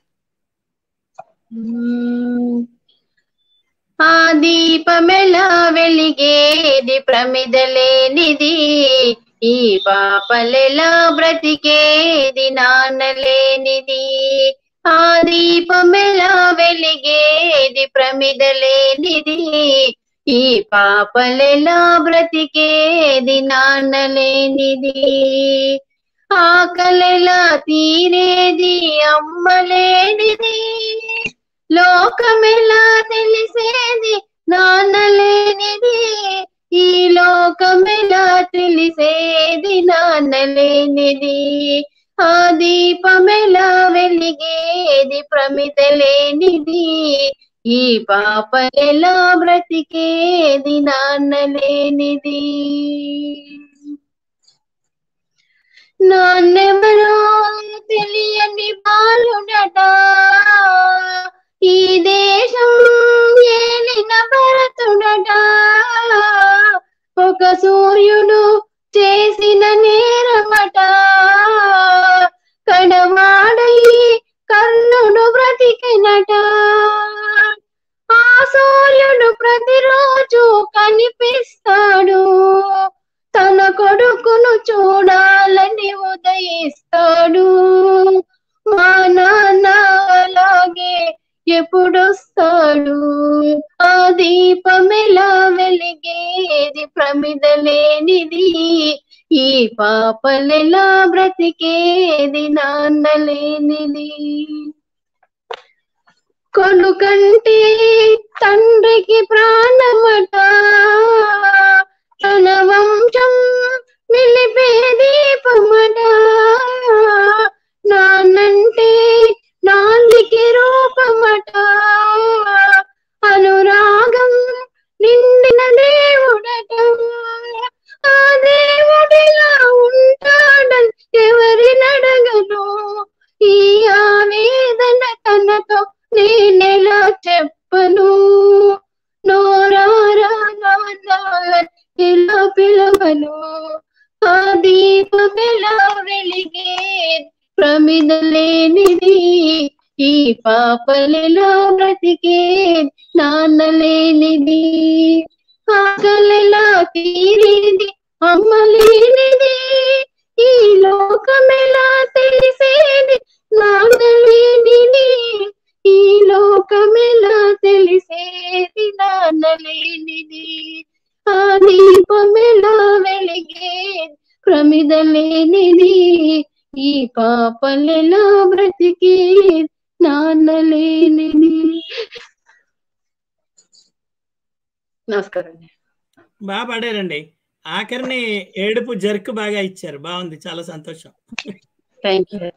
ఆ దీపమెలా వెలిగేది ప్రమిదలేనిది ఈ పాపలెలా బ్రతికేది నాన్నలేనిది ఆ దీపమెలా వెలిగేది ప్రమిదలేనిది ఈ పాపలెలా బ్రతికేది నాన్నలేనిది ఆకలెలా తీరేది అమ్మలేనిది లోకమెలా తెలిసేది నాన్నలేనిది ఈ లోకమెలా తెలిసేది నాన్నలేనిది ఆ దీపమెలా వెలిగేది ప్రమిదలేనిది ఈ పాపలెలా బ్రతికేది నాన్నలేనిది నాన్నెవరో తెలియని బాలుడట ఈ దేశం ఏలిన భరతుడట ఒక సూర్యుడు చేసిన నేరమట కడవాడై కర్ణుడు బ్రతికినట ఆ సూర్యుడు ప్రతిరోజు పాపలెలా బ్రతికేది నాన్నలేనిది కొడుకంటే తండ్రికి ప్రాణమట తన వంశం నిలిపే దీపమట నాన్నంటే నాందికి రూపమట అనురాగం నిండిన దేవుడట ఆ దేవుడిలా ఉంటాడని ఎవరినడగను ఈ ఆవేదన తనతో నేనెలా చెప్పను నోరారా నాన్న ఎలా పిలవను ఆ దీపమెలా వెలిగే ప్రమిద లేనిది ఈ పాపలెలా బ్రతికే నాన్న లేనిది ఆకలెలా తీరేది అమ్మ లేనిది ఈ లోకమెలా తెలిసేది నాన్న లేనిది ఈ లోకమెలా తెలిసేది నాన్న లేనిది ఆ దీపమెలా వెలిగే ప్రమిద లేనిది ఈ పాపలెలా బ్రతికే నాన్న లేనిది నమస్కారం బాగా పాడారండి ఆఖరిని ఏడుపు జర్క్ బాగా ఇచ్చారు బాగుంది చాలా సంతోషం థ్యాంక్ యూ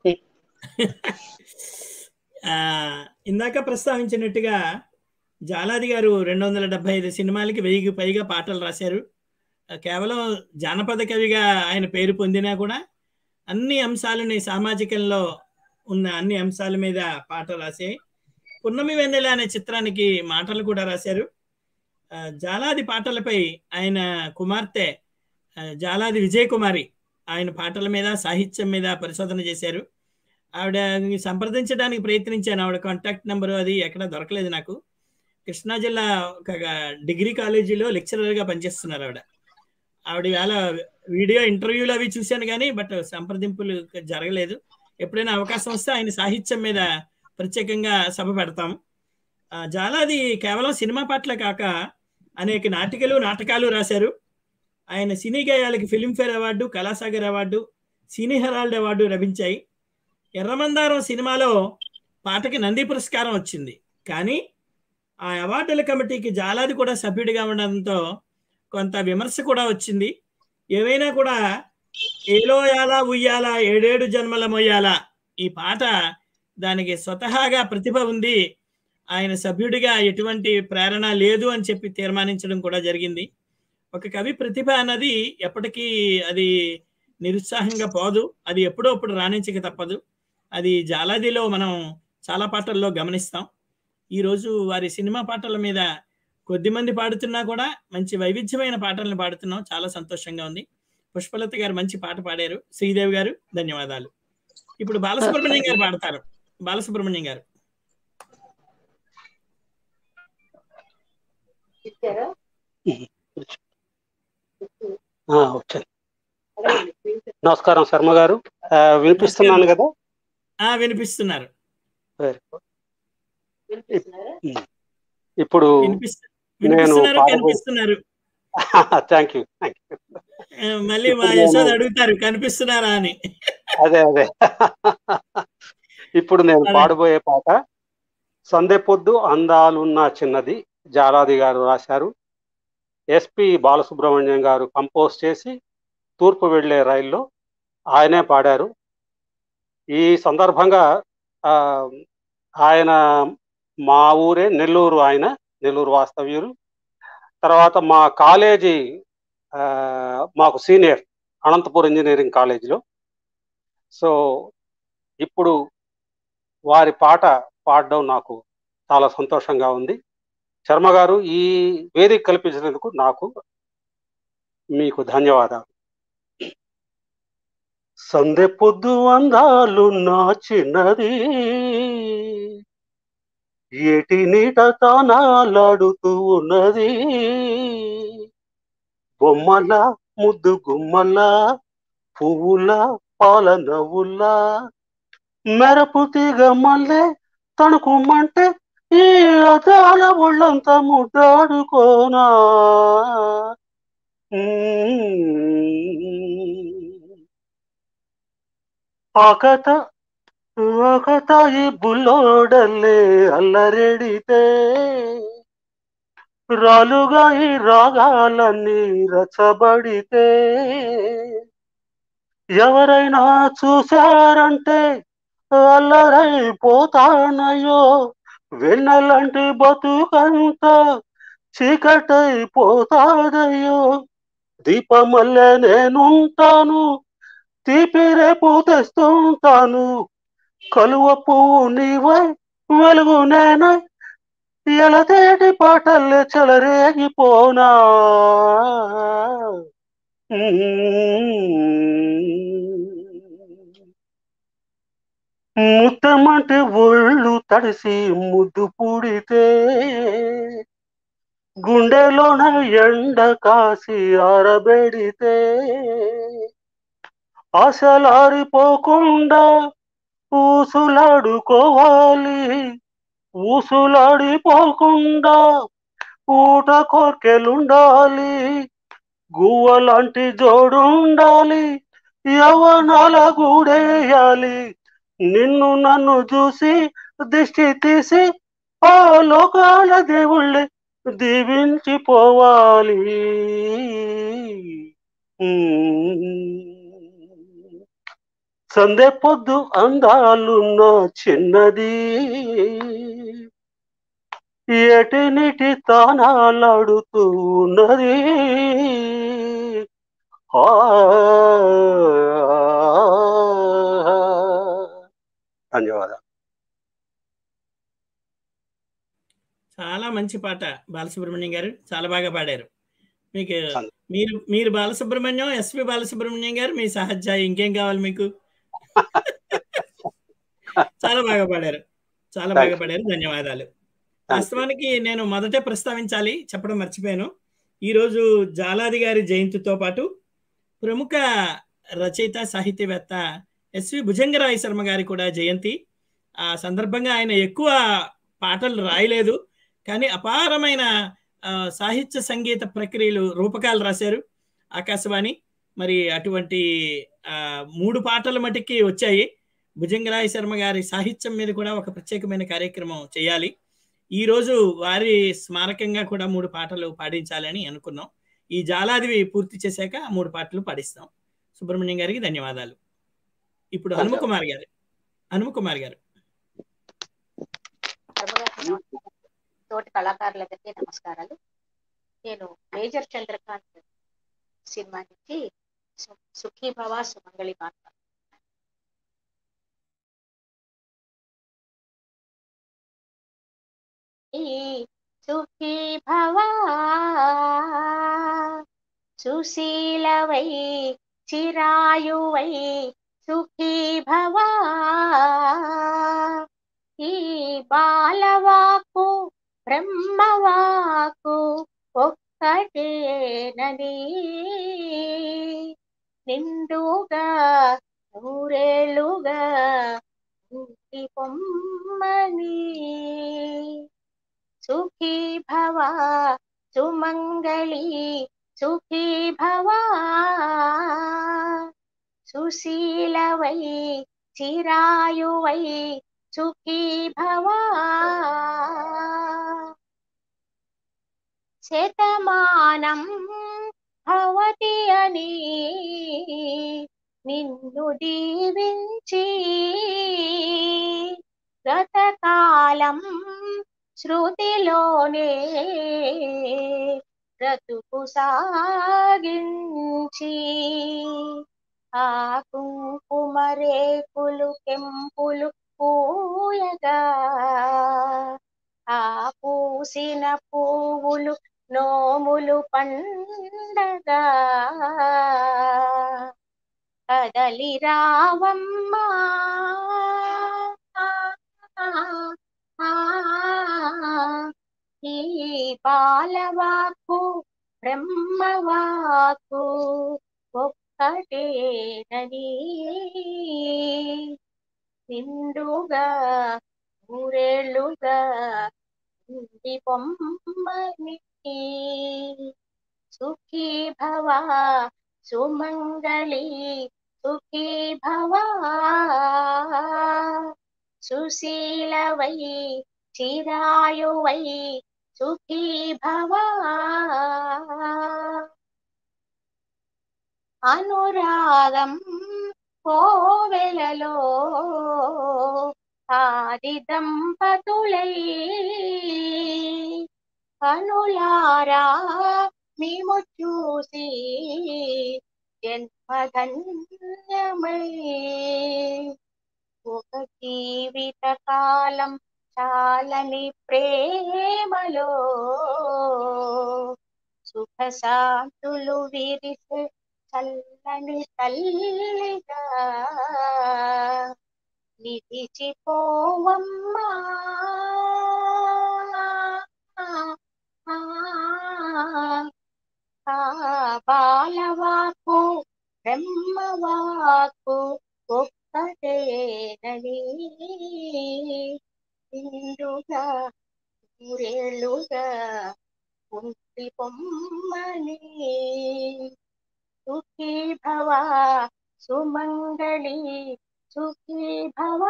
ఆ, ఇందాక ప్రస్తావించినట్టుగా జాలాది గారు రెండు వందల డెబ్బై ఐదు సినిమాలకి వెయ్యికి పైగా పాటలు రాశారు ఆ, కేవలం జానపద కవిగా ఆయన పేరు పొందినా కూడా అన్ని అంశాలని సామాజికంలో ఉన్న అన్ని అంశాల మీద పాట రాసే పున్నమి వెన్నెల అనే చిత్రానికి మాటలు కూడా రాశారు ఆ, జాలాది పాటలపై ఆయన కుమార్తె ఆ, జాలాది విజయ్ కుమారి ఆయన పాటల మీద సాహిత్యం మీద పరిశోధన చేశారు ఆవిడ సంప్రదించడానికి ప్రయత్నించాను ఆవిడ కాంటాక్ట్ నెంబర్ అది ఎక్కడ దొరకలేదు నాకు కృష్ణా జిల్లా ఒక డిగ్రీ కాలేజీలో లెక్చరర్గా పనిచేస్తున్నారు ఆవిడ ఆవిడ వేళ వీడియో ఇంటర్వ్యూలు అవి చూశాను కానీ బట్ సంప్రదింపులు జరగలేదు ఎప్పుడైనా అవకాశం వస్తే ఆయన సాహిత్యం మీద ప్రత్యేకంగా సభ పెడతాం ఆ, జాలాది కేవలం సినిమా పాటలే కాక అనేక నాటికలు నాటకాలు రాశారు ఆయన సినీ గేయాలకి Filmfare award Kalasagar award cine herald award లభించాయి ఎర్రమందారం సినిమాలో పాటకి నంది పురస్కారం వచ్చింది కానీ ఆ అవార్డుల కమిటీకి జాలాది కూడా సభ్యుడిగా ఉండడంతో కొంత విమర్శ కూడా వచ్చింది ఏవైనా కూడా ఏలో యాలా ఉయ్యాలా ఏడేడు జన్మల మొయ్యాలా ఈ పాట దానికి స్వతహాగా ప్రతిభ ఉంది ఆయన సభ్యుడిగా ఎటువంటి ప్రేరణ లేదు అని చెప్పి తీర్మానించడం కూడా జరిగింది ఒక కవి ప్రతిభ అన్నది ఎప్పటికీ అది నిరుత్సాహంగా పోదు అది ఎప్పుడో అప్పుడు రాణించక తప్పదు అది జాలాదిలో మనం చాలా పాటల్లో గమనిస్తాం ఈరోజు వారి సినిమా పాటల మీద కొద్దిమంది పాడుతున్నా కూడా మంచి వైవిధ్యమైన పాటలను పాడుతున్నాం చాలా సంతోషంగా ఉంది పుష్పలత గారు మంచి పాట పాడారు శ్రీదేవి గారు ధన్యవాదాలు ఇప్పుడు బాలసుబ్రహ్మణ్యం గారు పాడతారు బాలసుబ్రహ్మణ్యం గారు ఆ, వచ్చాను నమస్కారం శర్మ గారు ఆ, వినిపిస్తున్నాను కదా ఆ వినిపిస్తున్నారు వెరీ గుడ్ ఇప్పుడు వినిపిస్తు నేను వినిపిస్తున్నారు పాడబోయే కనిపిస్తున్నారు థ్యాంక్ యూ థ్యాంక్ యూ ఆ, మళ్ళీ మా ఇప్పుడు యశోద నేను- అడుగుతారు కనిపిస్తున్నారా అని అదే అదే ఇప్పుడు నేను అదే. పాడబోయే పాట సందె పొద్దు అందాలున్న చిన్నది జాలాది గారు రాశారు ఎస్పి బాలసుబ్రహ్మణ్యం గారు కంపోజ్ చేసి తూర్పు వెళ్లే రైల్లో ఆయనే పాడారు ఈ సందర్భంగా ఆ, ఆయన మా ఊరే నెల్లూరు ఆయన నెల్లూరు వాస్తవ్యులు తర్వాత మా కాలేజీ ఆ, మాకు సీనియర్ అనంతపూర్ ఇంజనీరింగ్ కాలేజీలో సో ఇప్పుడు వారి పాట పాడడం నాకు చాలా సంతోషంగా ఉంది శర్మ గారు ఈ వేదిక కల్పించినందుకు నాకు మీకు ధన్యవాదాలు సందె పొద్దు అందాలు నా చిన్నది ఏటి నీట తానాలాడుతూ ఉన్నది బొమ్మల ముద్దు గుమ్మల పువ్వుల పాల నవ్వుల మెరపు తీగ మల్లె తణుకుమంటే ఈ అదాల ఒళ్ళంతా ముద్దాడుకోనా మ్మ్. ಆಕತ ಆಕತಾಯಿ ಬುಲ್ಲೋಡಲ್ಲೇ అల్లరెడితే రాలుగా ఈ రాగాలన్నీ రచబడితే ఎవరైనా చూశారంటే అల్లరైపోతానయ్యో వెన్నెలంటి బతుకంత చీకటైపోతాదయ్యో దీపమల్లె నేనుంటాను తీపి రేపు తెస్తుంటాను కలువ పువ్వు నీవై వెలుగు నేనై ఎలతేటి పాటల్లే చెలరేగిపోనా ముత్తమంటే ఒళ్ళు తడిసి ముద్దు పుడితే గుండెలోన ఎండ కాసి ఆరబెడితే ఆశలారిపోకుండా ఊసులాడుకోవాలి ఊసులాడిపోకుండా ఊట కోర్కెలుండాలి గువ్వలాంటి జోడుండాలి యవనాల గూడేయాలి నిన్ను నన్ను చూసి దిష్టి తీసి ఆ లోకాల దేవుళ్ళే దీవించిపోవాలి సందే పొద్దు అందాలున్న చిన్నది ఎటినిటి తానాలాడుతూ ఉన్నది ఆ ధన్యవాదాలు చాలా మంచి పాట బాలసుబ్రహ్మణ్యం గారు చాలా బాగా పాడారు మీకు మీరు మీరు బాలసుబ్రహ్మణ్యం ఎస్పి బాలసుబ్రహ్మణ్యం గారు మీ సహజాయి ఇంకేం కావాలి మీకు చాలా బాగా పాడారు చాలా బాగా పాడారు ధన్యవాదాలు వాస్తవానికి నేను మొదటే ప్రస్తావించాలి చెప్పడం మర్చిపోయాను ఈరోజు జాలాది గారి జయంతితో పాటు ప్రముఖ రచయిత సాహిత్యవేత్త ఎస్వి భుజంగరాయ శర్మ గారి కూడా జయంతి ఆ సందర్భంగా ఆయన ఎక్కువ పాటలు రాయలేదు కానీ అపారమైన సాహిత్య సంగీత ప్రక్రియలు రూపకాలు రాశారు ఆకాశవాణి మరి అటువంటి మూడు పాటల మటుకి వచ్చాయి భుజంగరాయ శర్మ గారి సాహిత్యం మీద కూడా ఒక ప్రత్యేకమైన కార్యక్రమం చేయాలి ఈ రోజు వారి స్మారకంగా కూడా మూడు పాటలు పాడించాలని అనుకున్నాం ఈ జాలాదివి పూర్తి చేశాక మూడు పాటలు పాడిస్తాం సుబ్రహ్మణ్యం గారికి ధన్యవాదాలు ఇప్పుడు హనుమకుమార్ గారు హనుమకుమార్ గారు తోటి కళాకారులందరికీ నమస్కారాలు నేను మేజర్ చంద్రకాంత్ సినిమా నుంచి సుఖీభవ సుమంగళి మాట సుఖీ భవా సుశీలవై చిరాయువై సుఖీ భవా ఈ బాలవాకు బ్రహ్మవాకు ఒక్కటేనని నిండుగా నూరేళ్ళుగా ఇంటి పొమ్మని సుఖీ భవ సుమంగళి సుఖీ భవ సుశీలవై చిరాయువై సుఖీ భవా శతమానం భవతి అని నిన్ను దీవించి గతకాలం శృతిలోనే బ్రతుకు సాగించి ఆ కుంకుమరేకులు కెంపులు పూయగా ఆ పూసిన పువ్వులు నోములు పండగా కదలి రావమ్మా ఈ బాలవాకు బ్రహ్మవాకు ఒక్కటేనని నిండుగా ఊరేళ్ళుగా ఇంటి బొమ్మని సుఖీ భవ సుమంగళి సుఖీ భవ సుశీలవై చిరాయువై సుఖీ భవ అనురాగం కోవెలలో ఆది దంపతులై కనులారా మేము చూసి జన్మధన్యమై ఒక జీవిత కాలం చాలని ప్రేమలో సుఖ శాంతులు విరిసే చల్లని తల్లిగా నిలిచిపోవమ్మా ఆ బాలవాకు బ్రహ్మవాకు ఒక్కటేనని నిండుగా ఊరేళ్ళుగా ఉంటి పొమ్మని సుఖీ భవ సుమంగళి సుఖీ భవ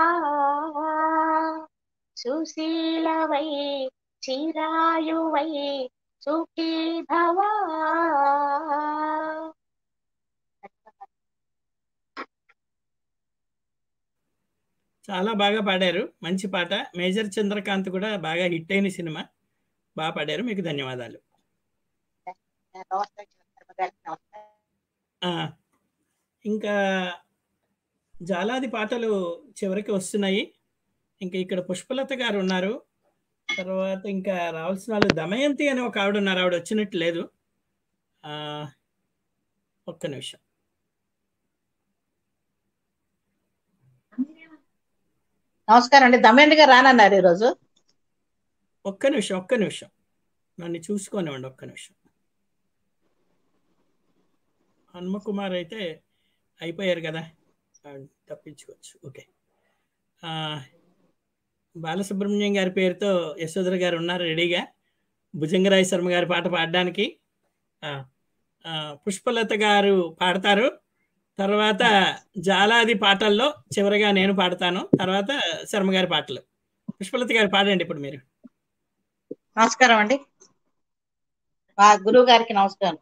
సుశీలవై చిరాయువై సుఖీ భవ చాలా బాగా పాడారు మంచి పాట మేజర్ చంద్రకాంత్ కూడా బాగా హిట్ అయిన సినిమా బాగా పాడారు మీకు ధన్యవాదాలు ఆ, ఇంకా జాలాది పాటలు చివరికి వస్తున్నాయి ఇంకా ఇక్కడ పుష్పలత గారు ఉన్నారు తర్వాత ఇంకా రావాల్సిన వాళ్ళు దమయంతి అని ఒక ఆవిడ ఉన్నారు ఆవిడ వచ్చినట్టు లేదు ఆ, ఒక్క నిమిషం నమస్కారం అండి దమయంతి గారు రానన్నారు ఈరోజు ఒక్క నిమిషం ఒక్క నిమిషం నన్ను చూసుకోనివ్వండి ఒక్క నిమిషం హనుమకుమార్ అయితే అయిపోయారు కదా ఆ, తప్పించుకోవచ్చు ఓకే ఆ, బాలసుబ్రహ్మణ్యం గారి పేరుతో యశోధర గారు ఉన్నారు రెడీగా భుజంగరాయ శర్మ గారి పాట పాడడానికి ఆ, ఆ, పుష్పలత గారు పాడతారు తర్వాత జాలాది పాటల్లో చివరిగా నేను పాడతాను తర్వాత శర్మ గారి పాటలు పుష్పలత గారు పాడండి ఇప్పుడు మీరు నమస్కారం అండి మా గురువు గారికి నమస్కారం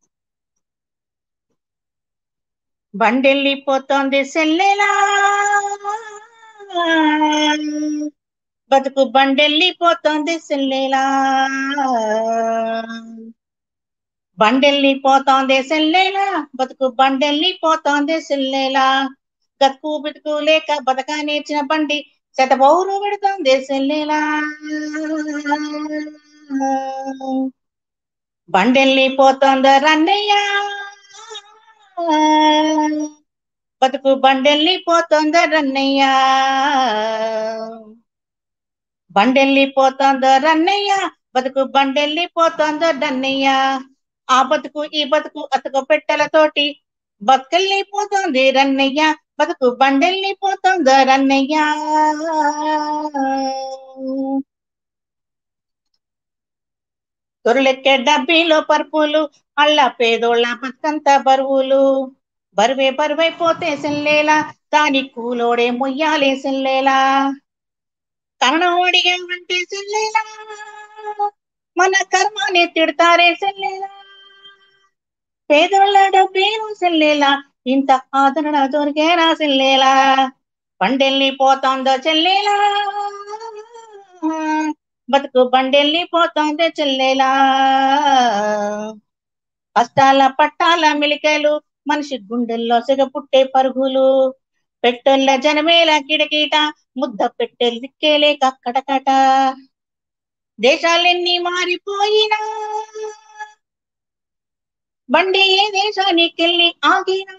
బండెళ్ళిపోతోంది సెల్లెలా బతుకు బండెళ్ళిపోతోంది సెల్లెలా బండెళ్ళిపోతోంది సెల్లెలా బతుకు బండెళ్ళిపోతోంది సెల్లెలా గతుకు బితుకు లేక బతక నేర్చిన బండి శతబౌరు పెడుతోంది సెల్లెలా బండెళ్ళిపోతోంది రన్నయ్య బతుకు బండెళ్ళిపోతోంది రన్నయ్య బండెళ్ళిపోతోంది రన్నయ్య బతుకు బండెళ్ళిపోతోంది రన్నయ్య ఆ బతుకు ఈ బతుకు అతకు పెట్టెలతోటి బతుకెళ్ళిపోతోంది రన్నయ్య బతుకు బండెళ్ళిపోతోంది రన్నయ్య తొరలెక్కే డబ్బీలో పరుపులు అళ్ళ పేదోళ్ళ బతుకంత బరువులు బరువే బరువైపోతే సెల్లేలా దాని కూలోడే మొయ్యాలే సెల్లేలా కరణం అడిగామంటే సెల్లేలా మన కర్మానే తిడతారే సెల్లేలా పేదోళ్ళ డబ్బేను సెల్లేలా ఇంత ఆదరణ దొరికేరా సెల్లేలా పండెళ్ళిపోతోందో చెల్లేలా బతుకు బండెళ్ళిపోతోందో చెల్లేలా కష్టాల పట్టాల మిలికలు మనిషి గుండెల్లో సిగ పుట్టే పరుగులు పెట్టెళ్ళ జనమేల కిడకీట ముద్ద పెట్టెలు దిక్కేలే కక్కడకట దేశాలెన్ని మారిపోయినా బండి ఏ దేశానికెళ్ళి ఆగినా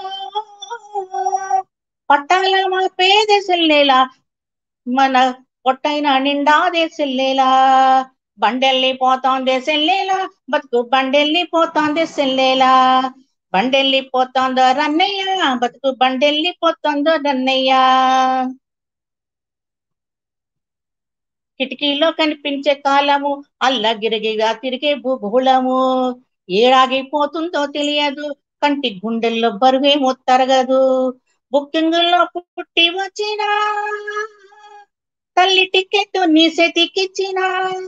పట్టాల మా పేద సెల్లేలా మన పొట్టైన నిండాదే సెల్లేలా బండెళ్ళి పోతోందే సెల్లేలా బతుకు బండెళ్ళి పోతోందే సెల్లేలా బండెళ్ళి పోతోందో రన్నయ్య బతుకు బండెళ్ళి పోతోందో రన్నయ్య కిటికీలో కనిపించే కాలము అల్లగిరిగిగా తిరిగే భూగోళము ఏడాగిపోతుందో తెలియదు కంటి గుండెల్లో బరువేమో తరగదు బుకింగుల్లో పుట్టి వచ్చిన తల్లి టికెట్ నీ చేతికిచ్చిన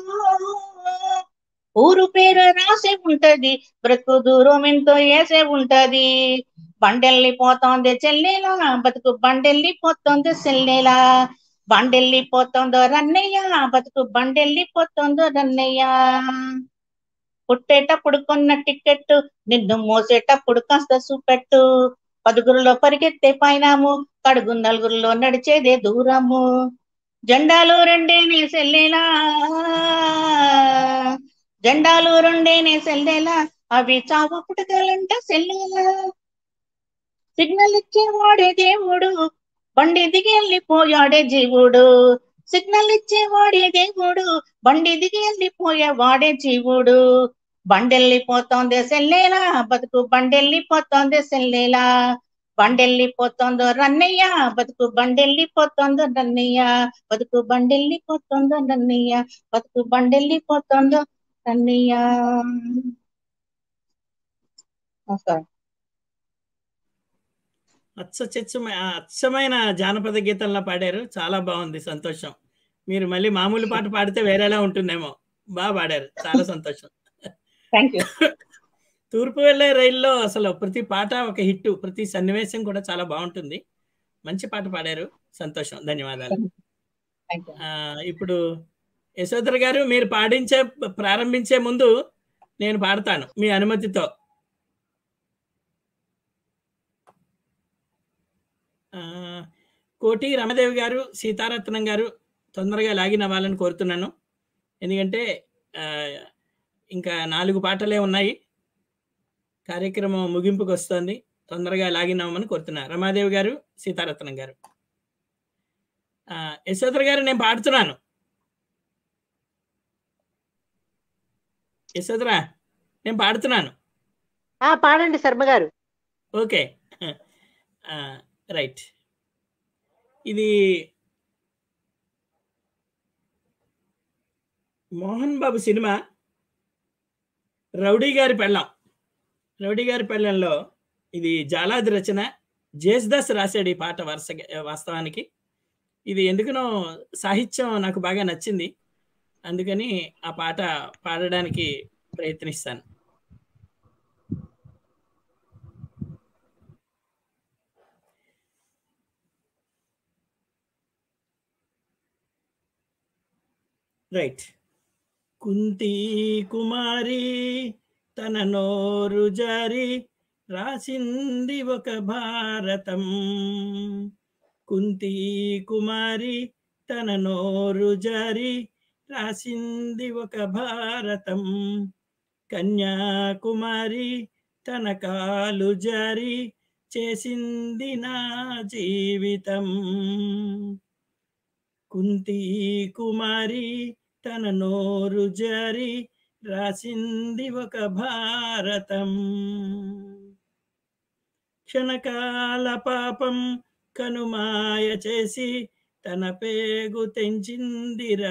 ఊరు పేరు రాసే ఉంటది బ్రతుకు దూరం ఎంతో వేసే ఉంటది బండెల్లి పోతోంది చెల్లెలా బతుకు బండెల్లి పోతోంది చెల్లెలా బండెల్లి పోతోందో రన్నయ్య బతుకు బండెల్లి పోతోందో రన్నయ్య పుట్టేటప్పుడు కొన్న టికెట్ నిన్ను మోసేటప్పుడు కాస్త చూపెట్టు పదుగురులో పరిగెత్తే పైనాము కడుగు నలుగురిలో నడిచేదే దూరము జెండాలు రెండేనే సెల్లేలా జెండాలు రెండేనే సెల్లేలా అవి చావ పుటకాలంట సెల్లేలా సిగ్నల్ ఇచ్చేవాడే దేవుడు బండి దిగి వెళ్ళిపోయాడే జీవుడు సిగ్నల్ ఇచ్చేవాడే దేవుడు బండి దిగి వెళ్ళిపోయే వాడే జీవుడు బండెళ్ళిపోతోంది సెల్లేలా బతుకు బండెళ్ళిపోతోంది సెల్లేలా బండెళ్ళిపోతోందో రన్నయ్య బతుకు బండెళ్ళిపోతోందో రన్నయ్య బతుకు బండెళ్ళిపోతోందో రన్నయ్య బతుకు బండెళ్ళిపోతోందో రన్నయ్య నమస్కారం అచ్చ చెచ్చమ అచ్చమైన జానపద గీతంలా పాడారు చాలా బాగుంది సంతోషం మీరు మళ్ళీ మామూలు పాట పాడితే వేరేలా ఉంటుందేమో బాగా పాడారు చాలా సంతోషం థ్యాంక్ యూ తూర్పు వెళ్ళే రైల్లో అసలు ప్రతి పాట ఒక హిట్ ప్రతి సన్నివేశం కూడా చాలా బాగుంటుంది మంచి పాట పాడారు సంతోషం ధన్యవాదాలు థ్యాంక్ యూ ఆ, ఇప్పుడు యశోధర్ గారు మీరు పాడించే ప్రారంభించే ముందు నేను పాడతాను మీ అనుమతితో ఆ, కోటి రమదేవి గారు సీతారత్నం గారు తొందరగా లాగిన్ అవ్వాలని కోరుతున్నాను ఎందుకంటే ఆ, ఇంకా నాలుగు పాటలే ఉన్నాయి కార్యక్రమం ముగింపుకు వస్తుంది తొందరగా లాగిన్ అవ్వమని కోరుతున్నా రమాదేవి గారు సీతారత్నం గారు ఆ, యశోధర్ గారు నేను పాడుతున్నాను యశోధరా నేను పాడుతున్నాను ఆ పాడండి శర్మ గారు ఓకే ఆ, రైట్ ఇది మోహన్ బాబు సినిమా రౌడీ గారి పెళ్ళం రౌడీ గారి పెళ్ళంలో ఇది జాలాది రచన జేస్దాస్ రాశాడు ఈ పాట వరుస వాస్తవానికి ఇది ఎందుకనో సాహిత్యం నాకు బాగా నచ్చింది అందుకని ఆ పాట పాడడానికి ప్రయత్నిస్తాను రైట్ కుంతి కుమారి తన నోరు జారి రాసింది ఒక భారతం కుంతి కుమారి తన నోరు జారి రాసింది ఒక భారతం కన్యాకుమారి తన కాలు జారి చేసింది నా జీవితం కుంతి కుమారి తన నోరు జారి రాసింది ఒక భారతం క్షణకాల పాపం కనుమాయ చేసి తన పేగు తెంచిందిరా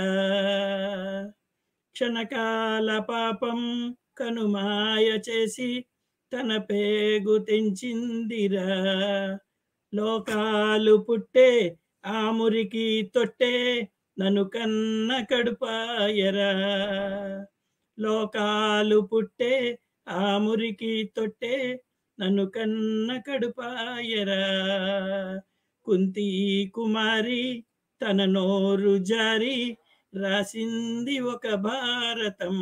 క్షణకాల పాపం కనుమాయ చేసి తన పేగు తెంచిందిరా లోకాలు పుట్టే ఆ మురికి తొట్టే నన్ను కన్న కడుపాయరా లోకాలు పుట్టే ఆ మురికి తొట్టే నన్ను కన్న కడుపాయరా కుంతి కుమారి తన నోరు జారి రాసింది ఒక భారతం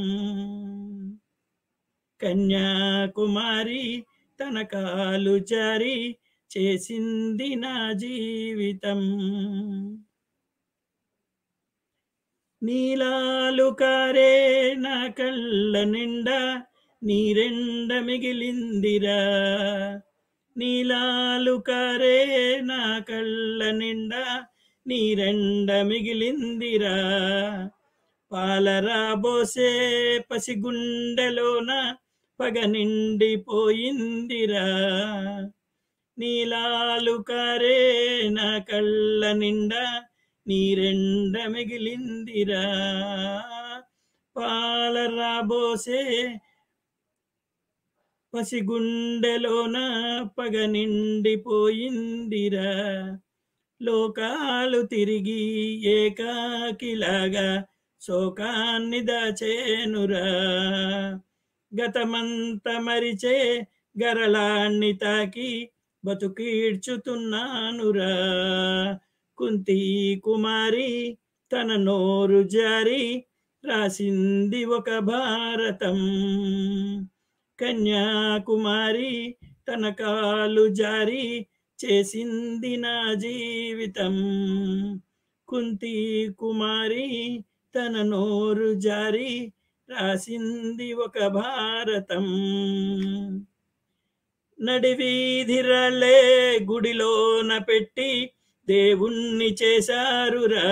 కన్యాకుమారి తన కాలు జారి చేసింది నా జీవితం నీలాలు కారే నా కళ్ళ నిండా నీరెండ మిగిలిందిరా నీలాలు కారే నా కళ్ళ నిండా నీరెండ మిగిలిందిరా పాలరా బోసే పసిగుండెలోన పగ నిండిపోయిందిరా నీలాలు కారే నా కళ్ళ నిండా నీరెండ మిగిలిందిరా పాల రాబోసే పసిగుండెలోన పగ నిండిపోయిందిరా లోకాలు తిరిగి ఏకాకిలాగా శోకాన్ని దాచేనురా గతమంత మరిచే గరళాన్ని తాకి బతుకీడ్చుతున్నానురా కుంతి కుమారి తన నోరు జారి రాసింది ఒక భారతం కన్యాకుమారి తన కాలు జారి చేసింది నా జీవితం కుంతి కుమారి తన నోరు జారి రాసింది ఒక భారతం నడివీధిరలే గుడిలోన పెట్టి దేవుణ్ణి చేశారురా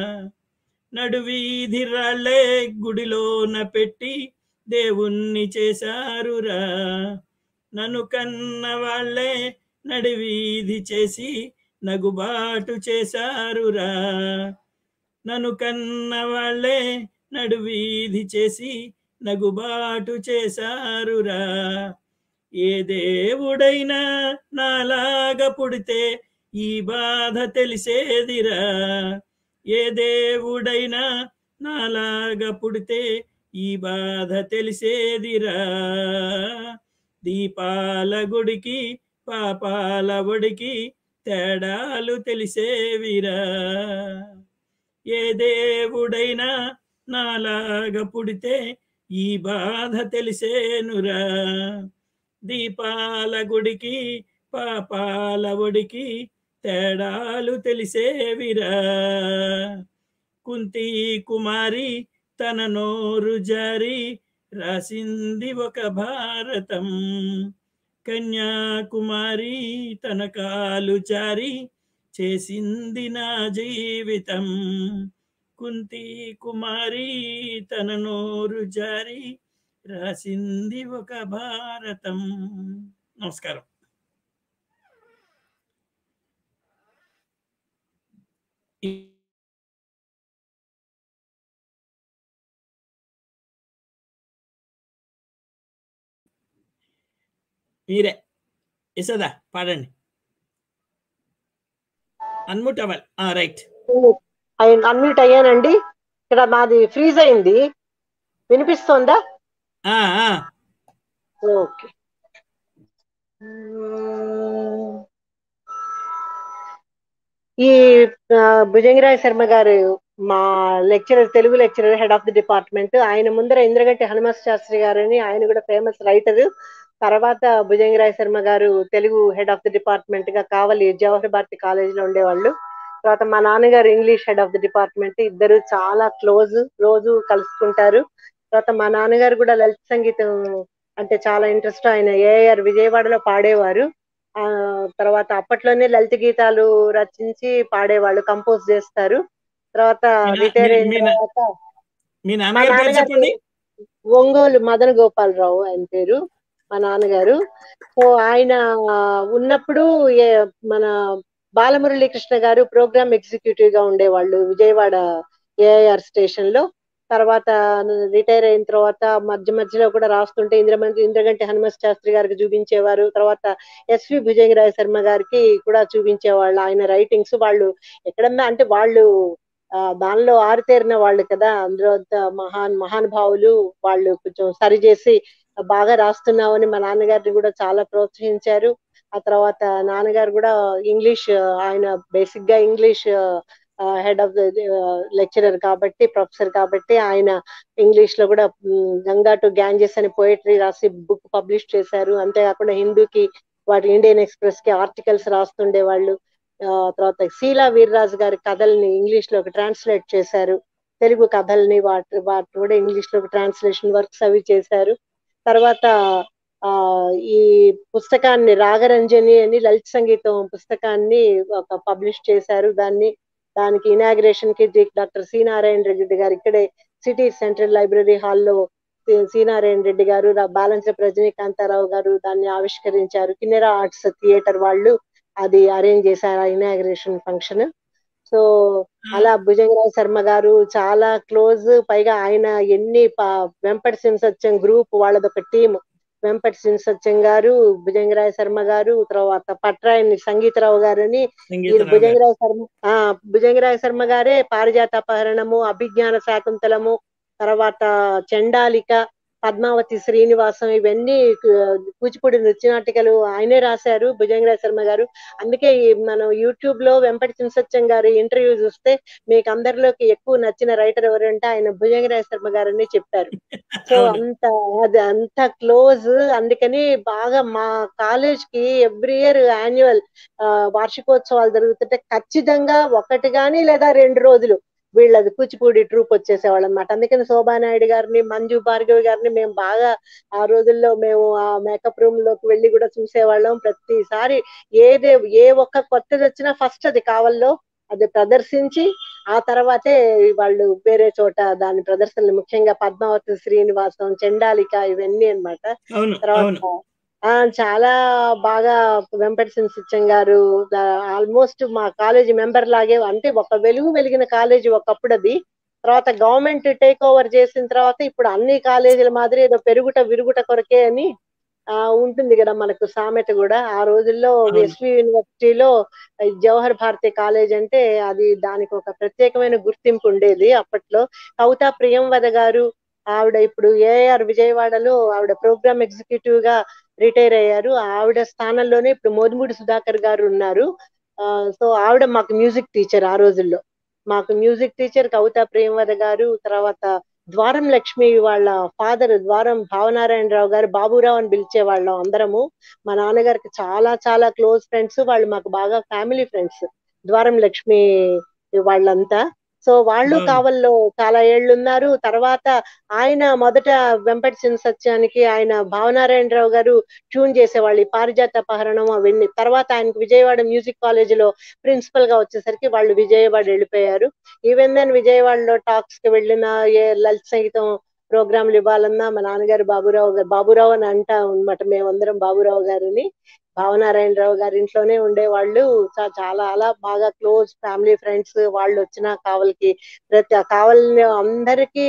నడువీధిరాళ్ళే గుడిలోన పెట్టి దేవుణ్ణి చేశారురా నన్ను కన్న వాళ్ళే నడివీధి చేసి నగుబాటు చేశారురా నన్ను కన్న వాళ్ళే నడువీధి చేసి నగుబాటు చేశారురా ఏ దేవుడైనా నాలాగా పుడితే ఈ బాధ తెలిసేదిరా ఏ దేవుడైనా నాలాగా పుడితే ఈ బాధ తెలిసేదిరా దీపాల గుడికి పాపాల ఒడికి తేడాలు తెలిసేవిరా ఏ దేవుడైనా నాలాగా పుడితే ఈ బాధ తెలిసేనురా దీపాల గుడికి పాపాల ఒడికి తేడాలు తెలిసేవిరా కుంతి కుమారి తన నోరు జారి రాసింది ఒక భారతం కన్యాకుమారి తన కాలు జారి చేసింది నా జీవితం కుంతి కుమారి తన నోరు జారి రాసింది ఒక భారతం నమస్కారం మీరే యశోదా పాడండి అన్ముట్ అవ్వాలి రైట్ అన్మ్యూట్ అయ్యానండి ఇక్కడ మాది ఫ్రీజ్ అయింది వినిపిస్తోందా ఓకే ఈ ఆ, భుజంగరాయ శర్మ గారు మా lecturer Telugu lecturer head of the department ఆయన ముందర ఇంద్రగట్టి హనుమత్ శాస్త్రి గారు అని ఆయన కూడా ఫేమస్ రైటర్ తర్వాత Bhujangaraya Sharma garu Telugu head of the department గా కావాలి జవహర్ భారతి కాలేజ్ లో ఉండేవాళ్ళు తర్వాత మా నాన్నగారు English head of the department ఇద్దరు చాలా క్లోజ్ రోజు కలుసుకుంటారు తర్వాత మా నాన్నగారు కూడా లలిత సంగీతం అంటే చాలా ఇంట్రెస్ట్ ఆయన ఏఆర్ విజయవాడలో పాడేవారు ఆ తర్వాత అప్పట్లోనే లలిత గీతాలు రచించి పాడేవాళ్ళు కంపోజ్ చేస్తారు తర్వాత మీ నా- రిటైర్ మీ- అయిన మీ నా- తర్వాత మీ మా నాన్నగారి పేరు నాన్నగారు చెప్పండి ఒంగోలు మదన గోపాలరావు ఆయన పేరు మా నాన్నగారు సో ఆయన ఉన్నప్పుడు ఏ- మన బాలమురళీ కృష్ణ గారు ప్రోగ్రామ్ ఎగ్జిక్యూటివ్ గా ఉండేవాళ్ళు విజయవాడ ఏఐఆర్ స్టేషన్ లో తర్వాత రిటైర్ అయిన తర్వాత మధ్య మధ్యలో కూడా రాస్తుంటే ఇంద్రమంత్రి ఇంద్రగంటి హనుమత్ శాస్త్రి గారికి చూపించేవారు తర్వాత ఎస్వి భుజంగరాయ శర్మ గారికి కూడా చూపించేవాళ్ళు ఆయన రైటింగ్స్ వాళ్ళు ఎక్కడన్నా అంటే వాళ్ళు ఆ, దానిలో ఆరితేరిన వాళ్ళు కదా అందులో అంత మహాన్ మహానుభావులు వాళ్ళు కొంచెం సరి చేసి బాగా రాస్తున్నామని మా నాన్నగారిని కూడా చాలా ప్రోత్సహించారు ఆ తర్వాత నాన్నగారు కూడా ఇంగ్లీష్ ఆయన బేసిక్ గా English head of the lecturer కాబట్టి ప్రొఫెసర్ కాబట్టి ఆయన ఇంగ్లీష్ లో కూడా మ్, గంగా టు గ్యాంజెస్ అని పోయిటరీ రాసి బుక్ పబ్లిష్ చేశారు అంతేకాకుండా హిందూకి వాటి ఇండియన్ ఎక్స్ప్రెస్ కి ఆర్టికల్స్ రాస్తుండే వాళ్ళు ఆ, తర్వాత శీలా వీర్రాజు గారి కథల్ని ఇంగ్లీష్ లోకి ట్రాన్స్లేట్ చేశారు తెలుగు కథల్ని వాటి వాటి కూడా ఇంగ్లీష్ లోకి ట్రాన్స్లేషన్ వర్క్స్ అవి చేశారు తర్వాత ఆ ఈ పుస్తకాన్ని రాగరంజని అని లలిత సంగీతం పుస్తకాన్ని ఒక పబ్లిష్ చేశారు దాన్ని దానికి ఇనాగ్రేషన్ కి డి- డాక్టర్ సి నారాయణ రెడ్డి గారు ఇక్కడే సిటీ సెంట్రల్ లైబ్రరీ హాల్లో సి నారాయణ రెడ్డి గారు రా- బాలంచ రజనీకాంతారావు గారు దాన్ని ఆవిష్కరించారు కిన్నెరా ఆర్ట్స్ థియేటర్ వాళ్ళు అది అరేంజ్ చేశారు ఆ ఇనాగ్రేషన్ ఫంక్షన్ సో అలా భుజంగరావు శర్మ గారు చాలా క్లోజ్ పైగా ఆయన ఎన్ని ప- వెంపటి సింసత్యం గ్రూప్ వాళ్ళది ఒక టీం వెంపటి శ్రీ సత్యం గారు భుజంగరాయ శర్మ గారు తర్వాత పట్రాయని సంగీతరావు గారు అని ఈయన సంగీతరావు గారు భుజంగరాయ శర్మ ఆ భుజంగరాయ శర్మ గారే పారిజాత అపహరణము అభిజ్ఞాన శాకుంతలము తర్వాత చండాలిక పద్మావతి శ్రీనివాసం ఇవన్నీ కు- కూచిపూడి నృత్యనాటికలు ఆయనే రాశారు భుజంగరాయ శర్మ గారు అందుకే ఈ మనం యూట్యూబ్ లో వెంపటి చింసత్యం గారి ఇంటర్వ్యూ చూస్తే మీకు అందరిలోకి ఎక్కువ నచ్చిన రైటర్ ఎవరంటే ఆయన భుజంగరాయ శర్మ గారని చెప్పారు సో అవును అంత అది అంత క్లోజ్ అందుకని బాగా మా కాలేజ్ కి ఎవ్రీ ఇయర్ యాన్యువల్ వార్షికోత్సవాలు జరుగుతుంటే ఖచ్చితంగా ఒకటి గాని లేదా రెండు రోజులు వీళ్ళది కూచిపూడి ట్రూప్ వచ్చేసేవాళ్ళు అనమాట అందుకని శోభానాయుడు గారిని మంజు భార్గవి గారిని మేము బాగా ఆ రోజుల్లో మేము ఆ మేకప్ రూమ్ లోకి వెళ్ళి కూడా చూసేవాళ్ళం ప్రతిసారి ఏదే ఏ ఒక్క కొత్తది వచ్చినా ఫస్ట్ అది కావాలో అది ప్రదర్శించి ఆ తర్వాతే వాళ్ళు వేరే చోట దాని ప్రదర్శనలు ముఖ్యంగా పద్మావతి శ్రీనివాసం చండాలిక ఇవన్నీ అన్నమాట అవును తర్వాత అవును ఆ చాలా బాగా వెంపటి సింసిచ్చం గారు ఆల్మోస్ట్ మా కాలేజీ మెంబర్ లాగే అంటే ఒక వెలుగు వెలిగిన కాలేజీ ఒకప్పుడు అది తర్వాత గవర్నమెంట్ టేక్ ఓవర్ చేసిన తర్వాత ఇప్పుడు అన్ని కాలేజీల మాదిరి ఏదో పెరుగుట విరుగుట కొరకే అని ఆ ఉంటుంది కదా మనకు సామెత కూడా ఆ రోజుల్లో అవును ఎస్వి యూనివర్సిటీలో ఈ జవహర్ భారతి కాలేజ్ అంటే అది దానికి ఒక ప్రత్యేకమైన గుర్తింపు ఉండేది అప్పట్లో కవితా ప్రియంవద గారు ఆవిడ ఇప్పుడు ఏఆర్ విజయవాడలో ఆవిడ ప్రోగ్రామ్ ఎగ్జిక్యూటివ్ గా రిటైర్ అయ్యారు ఆవిడ స్థానంలోనే ఇప్పుడు మోదుమూడి సుధాకర్ గారు ఉన్నారు ఆ సో ఆవిడ మాకు మ్యూజిక్ టీచర్ ఆ రోజుల్లో మాకు మ్యూజిక్ టీచర్ కవితా ప్రేమవద గారు తర్వాత ద్వారం లక్ష్మి వాళ్ళ ఫాదర్ ద్వారం భావనారాయణరావు గారు బాబురావు అని పిలిచేవాళ్ళం అందరము మా నాన్నగారికి చాలా చాలా క్లోజ్ ఫ్రెండ్స్ వాళ్ళు మాకు బాగా ఫ్యామిలీ ఫ్రెండ్స్ ద్వారం లక్ష్మి వాళ్ళంతా సో వాళ్ళు బాగుంది కావల్లో చాలా ఏళ్ళు ఉన్నారు తర్వాత ఆయన మొదట వెంపటి చిన్న సత్యానికి ఆయన భావనారాయణరావు గారు ట్యూన్ చేసేవాళ్ళు ఈ పారిజాత అపహరణం అవన్నీ తర్వాత ఆయనకు విజయవాడ మ్యూజిక్ కాలేజీలో ప్రిన్సిపల్ గా వచ్చేసరికి వాళ్ళు విజయవాడ వెళ్ళిపోయారు ఈవెన్ దెన్ విజయవాడలో టాక్స్ కి వెళ్ళిన ఏ లలిత సంగీతం ప్రోగ్రాంలు ఇవ్వాలన్నా మా నాన్నగారు బాబురావు గారు బాబురావు అని అంటా అనమాట మేమందరం బాబురావు గారిని భావనారాయణరావు గారి ఇంట్లోనే ఉండేవాళ్ళు చా- చాలా అలా బాగా క్లోజ్ ఫ్యామిలీ ఫ్రెండ్స్ వాళ్ళు వచ్చిన కావలికి ప్రతి ఆ కావలిని అందరికీ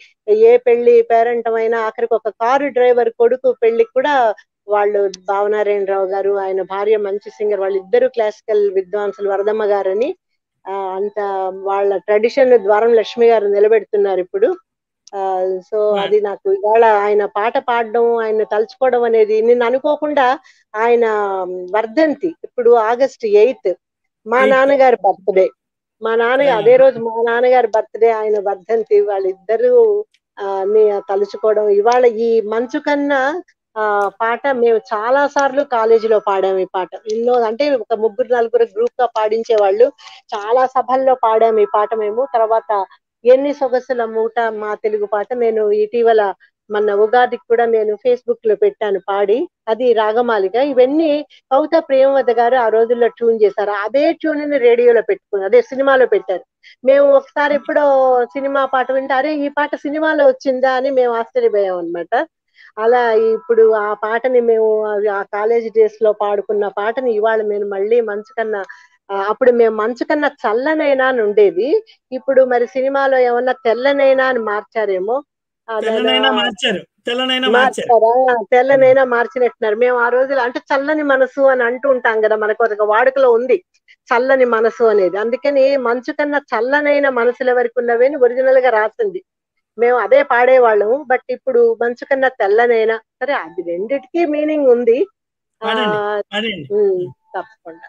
ఏ పెళ్లి పేరెంటం అయినా ఆఖరికి ఒక కారు డ్రైవర్ కొడుకు పెళ్లికి కూడా వాళ్ళు భావనారాయణరావు గారు ఆయన భార్య మంచి సింగర్ వాళ్ళిద్దరు క్లాసికల్ విద్వాంసులు వరదమ్మ గారని ఆ అంత వాళ్ళ ట్రెడిషన్ ద్వారం లక్ష్మి గారు నిలబెడుతున్నారు ఇప్పుడు ఆ సో అది నాకు ఇవాళ ఆయన పాట పాడడం ఆయన తలుచుకోవడం అనేది నేను అనుకోకుండా ఆయన వర్ధంతి ఇప్పుడు ఆగస్ట్ ఎయిత్ మా Eighth. నాన్నగారి బర్త్డే మా నాన్న ఆ. అదే రోజు మా నాన్నగారి బర్త్డే ఆయన వర్ధంతి వాళ్ళిద్దరూ ఆ, ని తలుచుకోవడం ఇవాళ ఈ మంచు కన్నా ఆ పాట మేము చాలా సార్లు కాలేజీలో పాడాము ఈ పాట ఎన్నో అంటే ఒక ముగ్గురు నలుగురు గ్రూప్ గా పాడించేవాళ్ళు చాలా సభల్లో పాడాము ఈ పాట మేము తర్వాత ఎన్ని సొగసుల మూట మా తెలుగు పాట నేను ఇటీవల మన ఉగాదికి కూడా నేను ఫేస్బుక్ లో పెట్టాను పాడి అది రాగమాలిక ఇవన్నీ కవిత ప్రేమవద గారు ఆ రోజుల్లో ట్యూన్ చేశారు అదే ట్యూన్ ని రేడియోలో పెట్టుకున్నారు అదే సినిమాలో పెట్టారు మేము ఒకసారి ఎప్పుడో సినిమా పాట వింటే అరే ఈ పాట సినిమాలో వచ్చిందా అని మేము ఆశ్చర్యపోయాం అనమాట అలా ఇప్పుడు ఆ పాటని మేము అవి ఆ కాలేజ్ డేస్ లో పాడుకున్న పాటని ఇవాళ మేము మళ్ళీ మంచు కన్నా ఆ, అప్పుడు మేము మంచు కన్నా చల్లనైనా అని ఉండేది ఇప్పుడు మరి సినిమాలో ఏమన్నా తెల్లనైనా అని మార్చారేమో అలా తెల్లనైనా మార్చారు తెల్లనైనా మార్చారు మార్చారా తెల్లనైనా మార్చినట్టున్నారు మేము ఆ రోజులు అంటే చల్లని మనసు అని అంటూ ఉంటాం కదా మనకు ఒక వాడుకలో ఉంది చల్లని మనసు అనేది అందుకని మంచు కన్నా చల్లనైన మనసుల వరకు ఉన్నవని ఒరిజినల్ గా రాసింది మేము అదే పాడేవాళ్ళము బట్ ఇప్పుడు మంచు కన్నా తెల్లనైనా సరే అది రెండిటికి మీనింగ్ ఉంది ఆ, పాడండి పాడండి ఉమ్, తప్పకుండా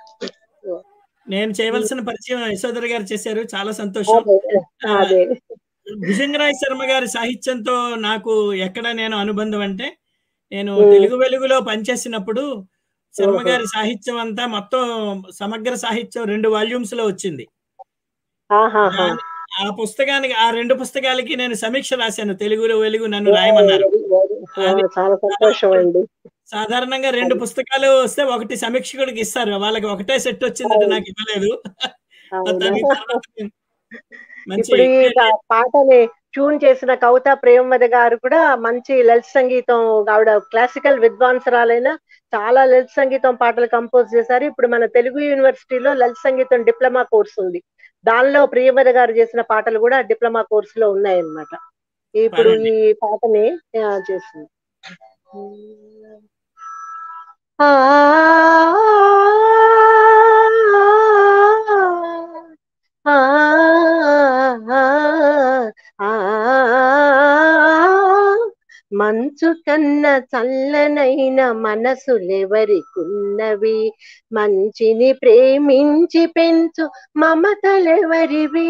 నేను చేయవలసిన పరిచయం యశోధర్ గారు చేశారు చాలా సంతోషం అదే ఆ, అదే భుజంగరాయ్ శర్మ గారి సాహిత్యంతో నాకు ఎక్కడ నేను అనుబంధం అంటే నేను ఉమ్. తెలుగు వెలుగులో పనిచేసినప్పుడు శర్మ ఓహో. గారి సాహిత్యం అంతా మొత్తం సమగ్ర సాహిత్యం రెండు వాల్యూమ్స్ లో వచ్చింది ఆహాహా దాని- ఆ పుస్తకానికి ఆ రెండు పుస్తకాలకి నేను సమీక్ష రాశాను తెలుగులో వెలుగు నన్ను రాయమన్నారు వెరీ, వెరీ. ఆ, అది చాలా సంతోషం అండి సాధారణంగా రెండు పుస్తకాలు వస్తే ఒకటి సమీక్షకుడికి ఇస్తారు వాళ్ళకి ఒకటే సెట్ వచ్చిందంటే నాకు ఇవ్వలేదు అవునా దాని తర్వాత నేను మంచి ఇప్పుడు ఈ పా- పాటని ట్యూన్ చేసిన కవిత ప్రేమవద గారు కూడా మంచి లలిత సంగీతం ఆవిడ క్లాసికల్ విద్వాంసరాలైన చాలా లలిత సంగీతం పాటలు కంపోజ్ చేశారు ఇప్పుడు మన తెలుగు యూనివర్సిటీలో లలిత సంగీతం డిప్లొమా కోర్స్ ఉంది దానిలో ప్రియవద గారు చేసిన పాటలు కూడా డిప్లొమా కోర్స్ లో ఉన్నాయన్నమాట ఇప్పుడు ఈ పాటని ఆ, చేసింది ఆ ఆ ఆ మంచు కన్న చల్లనైన మనసులెవరికున్నవి మంచిని ప్రేమించి పెంచు మమతలెవరివి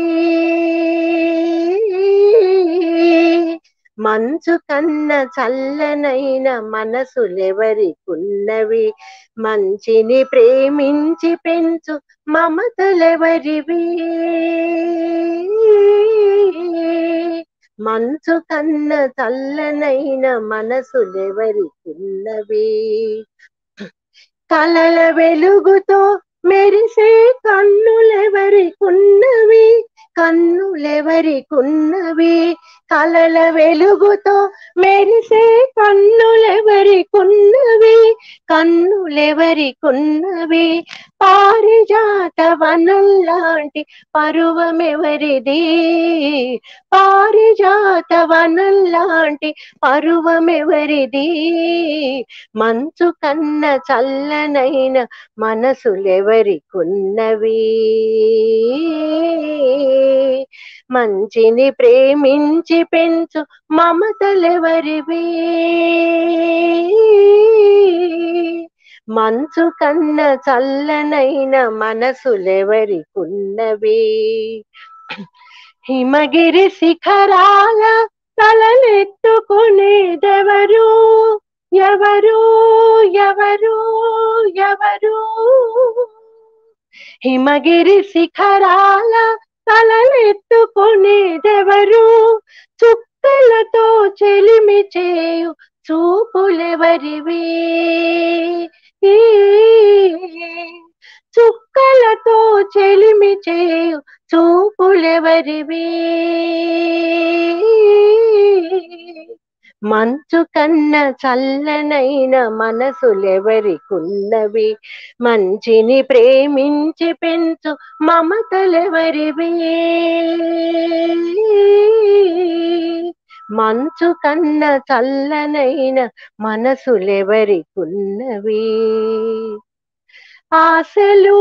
మంచు కన్న చల్లనైన మనసులెవరికున్నవి మంచిని ప్రేమించి పెంచు మమతలెవరివి మంచు కన్న చల్లనైన మనసులెవరికున్నవి కలల వెలుగుతో మెరిసే కన్నులెవరికున్నవి కన్నులెవరికున్నవి కలల వెలుగుతో మెరిసే కన్నులెవరికున్నవి కన్నులెవరికున్నవి పారిజాత వనంలాంటి పరువమెవరిది పారిజాత వనంలాంటి పరువమెవరిది మంచు కన్న చల్లనైన మనసులెవరికున్నవి మంచిని ప్రేమించి పెంచు మమతలెవరివి మంచు కన్న చల్లనైన మనసులెవరికున్నవి హిమగిరి శిఖరాల తలలెత్తుకునేదెవరు ఎవరు ఎవరు ఎవరు హిమగిరి శిఖరాల తలలెత్తుకునేదెవరు చుక్కలతో చెలిమి చేయు చూపులెవరివి ఈ చుక్కలతో చెలిమి చేయు చూపులెవరివి మంచు కన్న చల్లనైన మనసులెవరికున్నవి మంచిని ప్రేమించి పెంచు మమతలెవరివి మంచు కన్న చల్లనైన మనసులెవరికున్నవి ఆశలు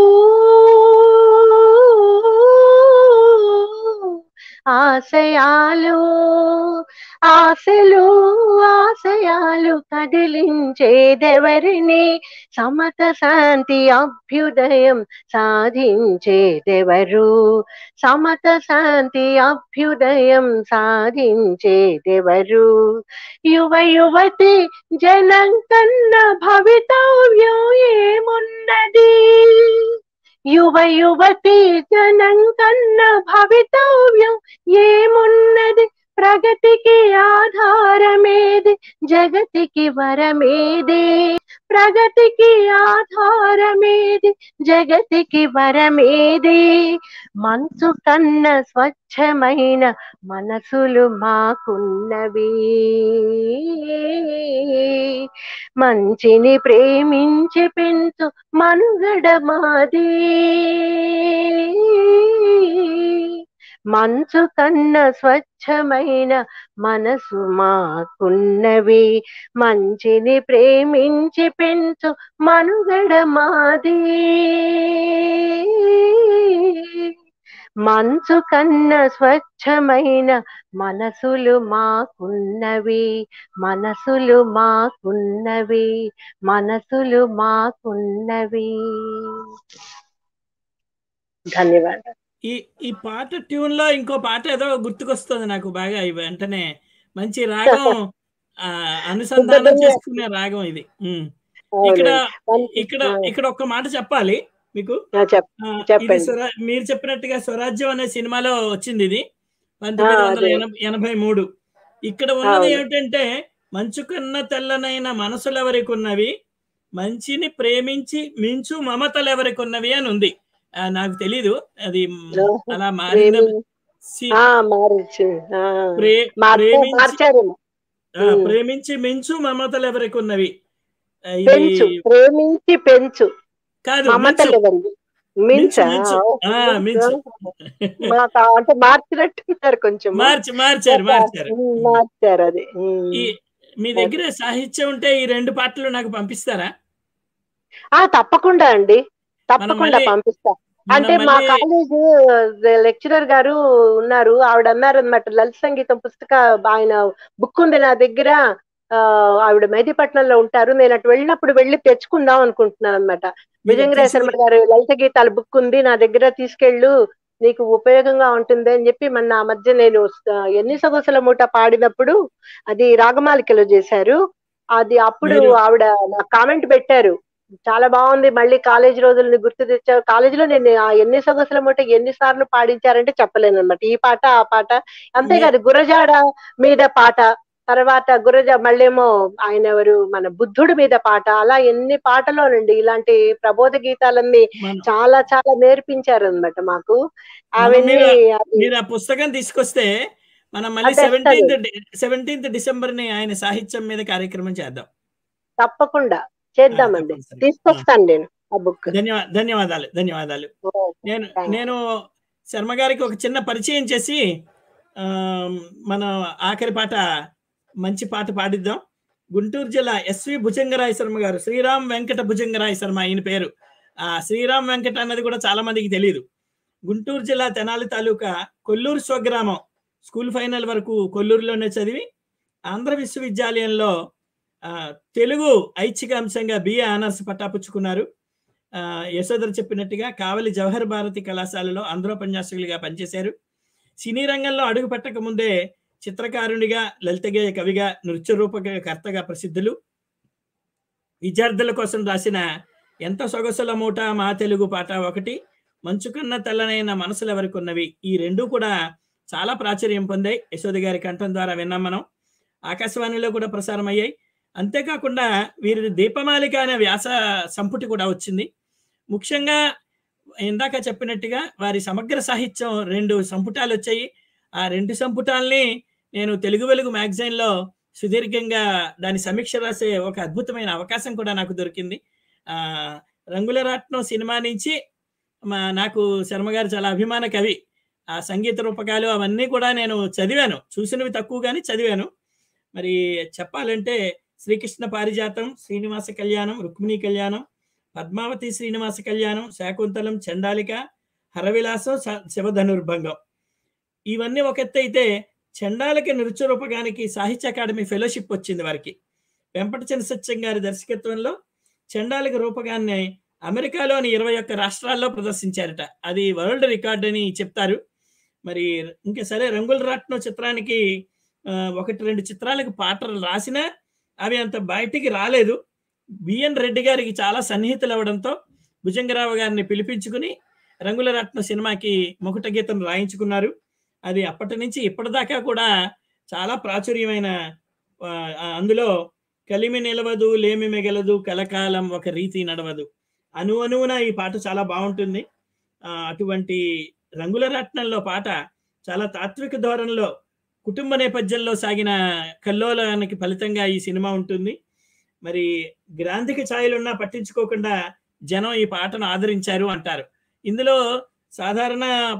ఆశయాలు ఆశలు ఆశయాలు కదిలించేదెవరిని సమత శాంతి అభ్యుదయం సాధించేదెవరు సమత శాంతి అభ్యుదయం సాధించేదెవరు యువ యువతి జనం కన్న భవితవ్యం ఏమున్నది యువ యువతి జనం కన్న భవితవ్యం ఏమున్నది ప్రగతికి ఆధారమేది జగతికి వరమేది ప్రగతికి ఆధారమేది జగతికి వరమేది మనసు కన్న స్వచ్ఛమైన మనసులు మాకున్నవి మంచిని ప్రేమించి పెంచు మనుగడ మాది మంచు కన్న స్వచ్ఛమైన మనసు మాకున్నవి మంచిని ప్రేమించి పెంచు మనుగడ మాది మంచు కన్న స్వచ్ఛమైన మనసులు మాకున్నవి మనసులు మాకున్నవి మనసులు మాకున్నవి ధన్యవాదాలు ఈ ఈ పాట ట్యూన్ లో ఇంకో పాట ఏదో గుర్తుకొస్తుంది నాకు బాగా ఇవి వెంటనే మంచి రాగం ఆ, అనుసంధానం చేసుకునే రాగం ఇది ఉమ్. ఇక్కడ ఇక్కడ ఇక్కడ ఒక్క మాట చెప్పాలి మీకు ఆ, ఇది చెప్పండి. స్వరా మీరు చెప్పినట్టుగా స్వరాజ్యం అనే సినిమాలో వచ్చింది ఇది పంతొమ్మిది వందల అదే. ఎనభై ఎనభై మూడు ఇక్కడ ఉన్నది అవును. ఏమిటంటే మంచు కన్న తెల్లనైన మనసులు ఎవరికి ఉన్నవి మంచిని ప్రేమించి మించు మమతలు ఎవరికి ఉన్నవి అని ఉంది ఆ, నాకు తెలీదు అది మ్, అలా మారిందా ప్రేమి- సి- ఆ, మారచ్చు ఆ. ప్రే- మార్చే- ప్రేమించి మార్చారేమో ఆ, ఉమ్. ప్రేమించి మించు మమతలు ఎవరికి ఉన్నవి ఆ, ఇది పెంచు ప్రేమించి పెంచు కాదు మమతలు మించు. ఎవరివి మించు మించా మించు ఓకే. ఆ, మించు మాకు అంటే మార్చినట్టున్నారు కొంచెం మార్చి మార్చారు మార్చారు మార్చారు అది ఉమ్. ఈ మీ దగ్గర సాహిత్యం ఉంటే ఈ రెండు పాటలు నాకు పంపిస్తారా ఆ తప్పకుండా అండి తప్పకుండా మళ్ళీ- పంపిస్తా మనం అంటే మా మళ్ళీ- కాలేజ్ లెక్చరర్ గారు ఉన్నారు ఆవిడ అన్నారు అనమాట లలిత సంగీతం పుస్తక ఆయన బుక్ ఉంది నా దగ్గర ఆ, ఆవిడ మెహదీపట్నంలో ఉంటారు నేను అటు వెళ్ళినప్పుడు వెళ్ళి తెచ్చుకుందాం అనుకుంటున్నాను అనమాట విజయంగరాయ శర్మ గారు లలిత గీతాల బుక్ ఉంది నా దగ్గర తీసుకెళ్ళు నీకు ఉపయోగంగా ఉంటుంది అని చెప్పి మొన్న ఆ మధ్య నేను ఆ, ఎన్ని సొగసుల మూట పాడినప్పుడు అది రాగమాలికలో చేశారు అది అప్పుడు మీరు- ఆవిడ నాకు కామెంట్ పెట్టారు చాలా బాగుంది మళ్ళీ కాలేజ్ రోజుల్ని గుర్తు తెచ్చావు కాలేజీలో నేను ఆ ఎన్ని సొగసుల మూట ఎన్ని సార్లు పాడించారంటే చెప్పలేను అనమాట ఈ పాట ఆ పాట అంతేకాదు గురజాడ మీద పాట తర్వాత గురజ మళ్ళేమో ఆయన ఎవరు మన బుద్ధుడి మీద పాట అలా ఎన్ని పాటలోనండి ఇలాంటి ప్రబోధ గీతాలన్నీ మనం- చాలా చాలా నేర్పించారు అనమాట మాకు మనం అవన్నీ మీరు అది- మీరు ఆ పుస్తకం తీసుకొస్తే మనం మళ్ళీ అది వస్తది. సెవెంటీన్త్ సెవెంటీన్త్ డిసెంబర్ ని ఆయన సాహిత్యం మీద కార్యక్రమం చేద్దాం తప్పకుండా చేద్దామండి తప్పనిసరి. తీసుకొస్తాను నేను ఆ బుక్ ధన్యవా ధన్యవాదాలు ధన్యవాదాలు నేను నేను శర్మ గారికి ఒక చిన్న పరిచయం చేసి ఆ, మన ఆఖరి పాట మంచి పాట పాడిద్దాం గుంటూరు జిల్లా ఎస్వి భుజంగరాయ శర్మ గారు శ్రీరామ్ వెంకట భుజంగరాయ శర్మ ఈయన పేరు ఆ శ్రీరామ్ వెంకట అన్నది కూడా చాలా మందికి తెలియదు గుంటూరు జిల్లా తెనాలి తాలూకా కొల్లూరు స్వగ్రామం స్కూల్ ఫైనల్ వరకు కొల్లూరులోనే చదివి ఆంధ్ర విశ్వవిద్యాలయంలో ఆ, తెలుగు ఐచ్ఛిక అంశంగా బిఏ ఆనర్స్ పట్టాపుచ్చుకున్నారు ఆ, యశోధర్ చెప్పినట్టుగా కావలి జవహర్ భారతి కళాశాలలో ఆంధ్రోపన్యాసకులుగా పనిచేశారు సినీ రంగంలో అడుగు పెట్టక ముందే చిత్రకారునిగా లలితగేయ కవిగా నృత్య రూపకర్తగా ప్రసిద్ధులు విద్యార్థుల కోసం రాసిన ఎంత సొగసుల మూట మా తెలుగు పాట ఒకటి మంచుకన్న తెల్లనైన మనసులు ఎవరికున్నవి ఈ రెండు కూడా చాలా ప్రాచుర్యం పొందాయి యశోద గారి కంఠం ద్వారా విన్నాం మనం ఆకాశవాణిలో కూడా ప్రసారం అయ్యాయి అంతేకాకుండా వీరి దీపమాలిక అనే వ్యాస సంపుటి కూడా వచ్చింది ముఖ్యంగా ఇందాక చెప్పినట్టుగా వారి సమగ్ర సాహిత్యం రెండు సంపుటాలు వచ్చాయి ఆ రెండు సంపుటాల్ని నేను తెలుగు వెలుగు మ్యాగజైన్లో సుదీర్ఘంగా దాని సమీక్ష రాసే ఒక అద్భుతమైన అవకాశం కూడా నాకు దొరికింది ఆ రంగుల రాట్నం సినిమా నుంచి మా నాకు శర్మ గారు చాలా అభిమాన కవి ఆ సంగీత రూపకాలు అవన్నీ కూడా నేను చదివాను చూసినవి తక్కువ కానీ చదివాను మరి చెప్పాలంటే శ్రీకృష్ణ పారిజాతం శ్రీనివాస కళ్యాణం రుక్మిణీ కళ్యాణం పద్మావతి శ్రీనివాస కళ్యాణం శాకుంతలం చండాలిక హరవిలాసం స- శివధనుర్భంగం ఇవన్నీ ఒక ఎత్తు అయితే చండాలిక నృత్య రూపకానికి సాహిత్య అకాడమీ ఫెలోషిప్ వచ్చింది వారికి వెంపటి చిన్న సత్యం గారి దర్శకత్వంలో చండాలిక రూపకాన్ని అమెరికాలోని ఇరవై ఒక్క రాష్ట్రాల్లో ప్రదర్శించారట అది వరల్డ్ రికార్డ్ అని చెప్తారు మరి ఇంకా సరే రంగుల రాట్నం చిత్రానికి ఆ, ఒకటి రెండు చిత్రాలకు పాటలు రాసినా అవి అంత బయటికి రాలేదు బిఎన్ రెడ్డి గారికి చాలా సన్నిహితులు అవడంతో భుజంగరావు గారిని పిలిపించుకుని రంగుల రత్న సినిమాకి ముకుట గీతం రాయించుకున్నారు అది అప్పటి నుంచి ఇప్పటిదాకా కూడా చాలా ప్రాచుర్యమైన ఆ, ఆ, అందులో కలిమి నిలవదు లేమి మిగలదు కలకాలం ఒక రీతి నడవదు అను అనువున ఈ పాట చాలా బాగుంటుంది ఆ, అటువంటి రంగుల రత్నంలో పాట చాలా తాత్విక ధోరణిలో కుటుంబ నేపథ్యంలో సాగిన కల్లోలానికి ఫలితంగా ఈ సినిమా ఉంటుంది మరి గ్రాంధిక ఛాయలున్నా పట్టించుకోకుండా జనం ఈ పాటను ఆదరించారు అంటారు ఇందులో సాధారణ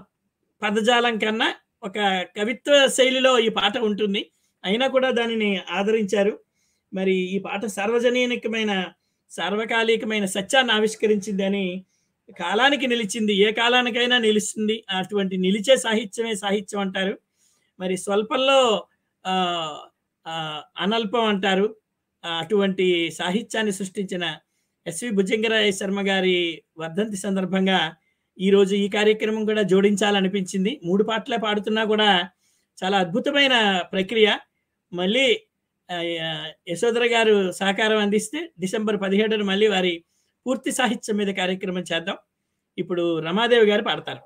పదజాలం కన్నా ఒక కవిత్వ శైలిలో ఈ పాట ఉంటుంది అయినా కూడా దానిని ఆదరించారు మరి ఈ పాట సార్వజనీనికమైన సార్వకాలికమైన సత్యాన్ని ఆవిష్కరించింది అని కాలానికి నిలిచింది ఏ కాలానికైనా నిలుస్తుంది అటువంటి నిలిచే సాహిత్యమే సాహిత్యం అంటారు మరి స్వల్పంలో ఆ, ఆ, అనల్పం అంటారు ఆ, అటువంటి సాహిత్యాన్ని సృష్టించిన ఎస్వి భుజంగరాయ శర్మ గారి వర్ధంతి సందర్భంగా ఈ రోజు ఈ కార్యక్రమం కూడా జోడించాలనిపించింది మూడు పాటలే పాడుతున్నా కూడా చాలా అద్భుతమైన ప్రక్రియ మళ్ళీ ఆ, యశోధర గారు సహకారం అందిస్తే డిసెంబర్ పదిహేడున మళ్ళీ వారి పూర్తి సాహిత్యం మీద కార్యక్రమం చేద్దాం ఇప్పుడు రమాదేవి గారు పాడతారు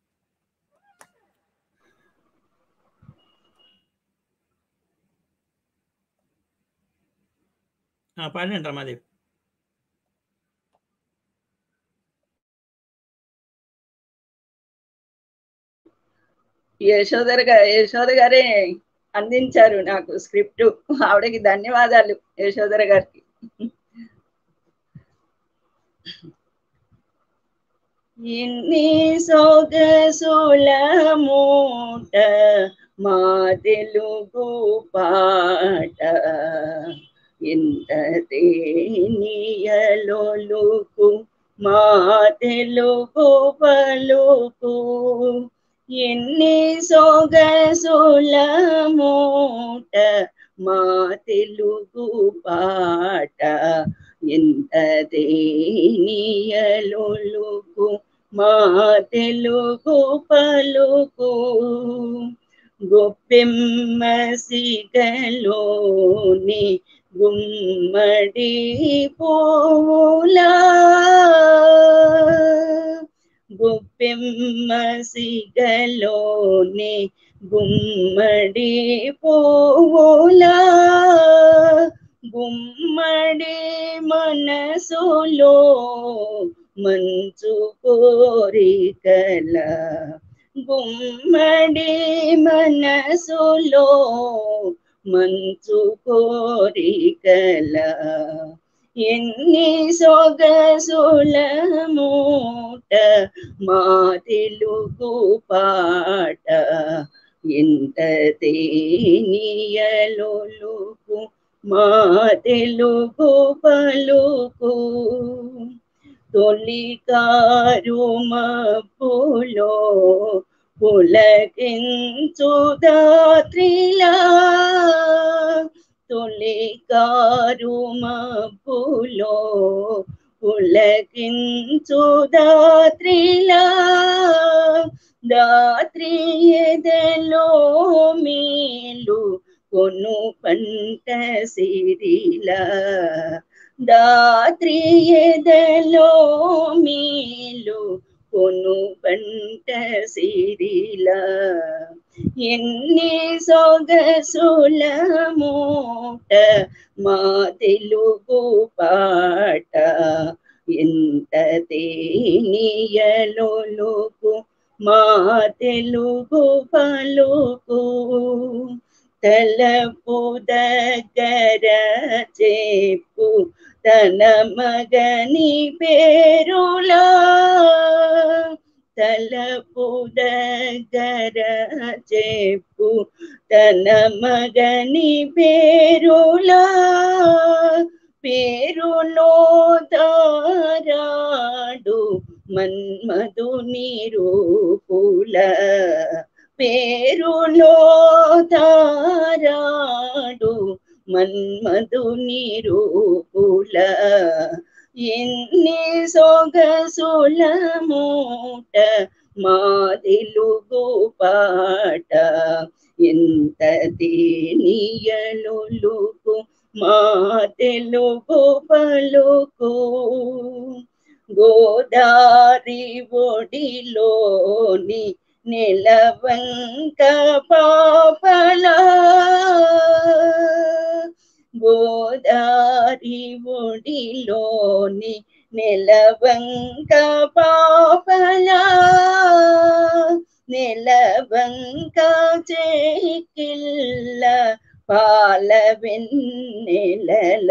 ఆ, పాడండి రమాదేవి యశోదర్ గారు యశోద గారే అందించారు నాకు స్క్రిప్ట్ ఆవిడకి ధన్యవాదాలు యశోదర గారికి ఇన్ని సొగసుల మూట మా తెలుగు పాట ఎంత తేనియలొలుకు మా తెలుగు పలుకు ఎన్ని సొగసుల మూట మా తెలుగు పాట ఎంత తేనియలొలుకు మా తెలుగు పలుకు గొప్పెమ్మ సిగలోని గుమ్మడి పోలా గొప్పెమ్మ సిగలోని గుమ్మడి పోలా గుమ్మడి మనసులో మంచు కోరికల గుమ్మడి మనసులో మంచు కోరికల ఎన్ని సొగసుల మూట మా తెలుగు పాట ఎంత తేనియలొలుకు మా తెలుగు పలుకు తొలికారు మబ్బులో పులకించు దాత్రిలా తొలికారు మబ్బులో పులకించు దాత్రిలా దాత్రి ఎదలో మేలు కొను పంట సిరిలా దాత్రి ఎదలో మేలు కొను పంట సిరిలా ఎన్ని సొగసుల మూట మా తెలుగు పాట ఎంత తేనియలొలుకు మా తెలుగు పలుకు తలపు దగ్గర చెప్పు తన మగని పేరులా తలపు దగ్గర చెప్పు తన మగని పేరులా పేరులో తారాడు మన్మధు నిరూపుల పేరులో తారాడు మన్మధు నిరూపుల ఎన్ని సొగసుల మూట మా తెలుగు పాట ఎంత తేనియలొలుకు మా తెలుగు పలుకు గోదారి ఒడిలోని నెలవంక పాపలా గోదారి ఒడిలోని నెలవంక పాపలా నెలవంక చేకిల్ల పాల వెన్నెలల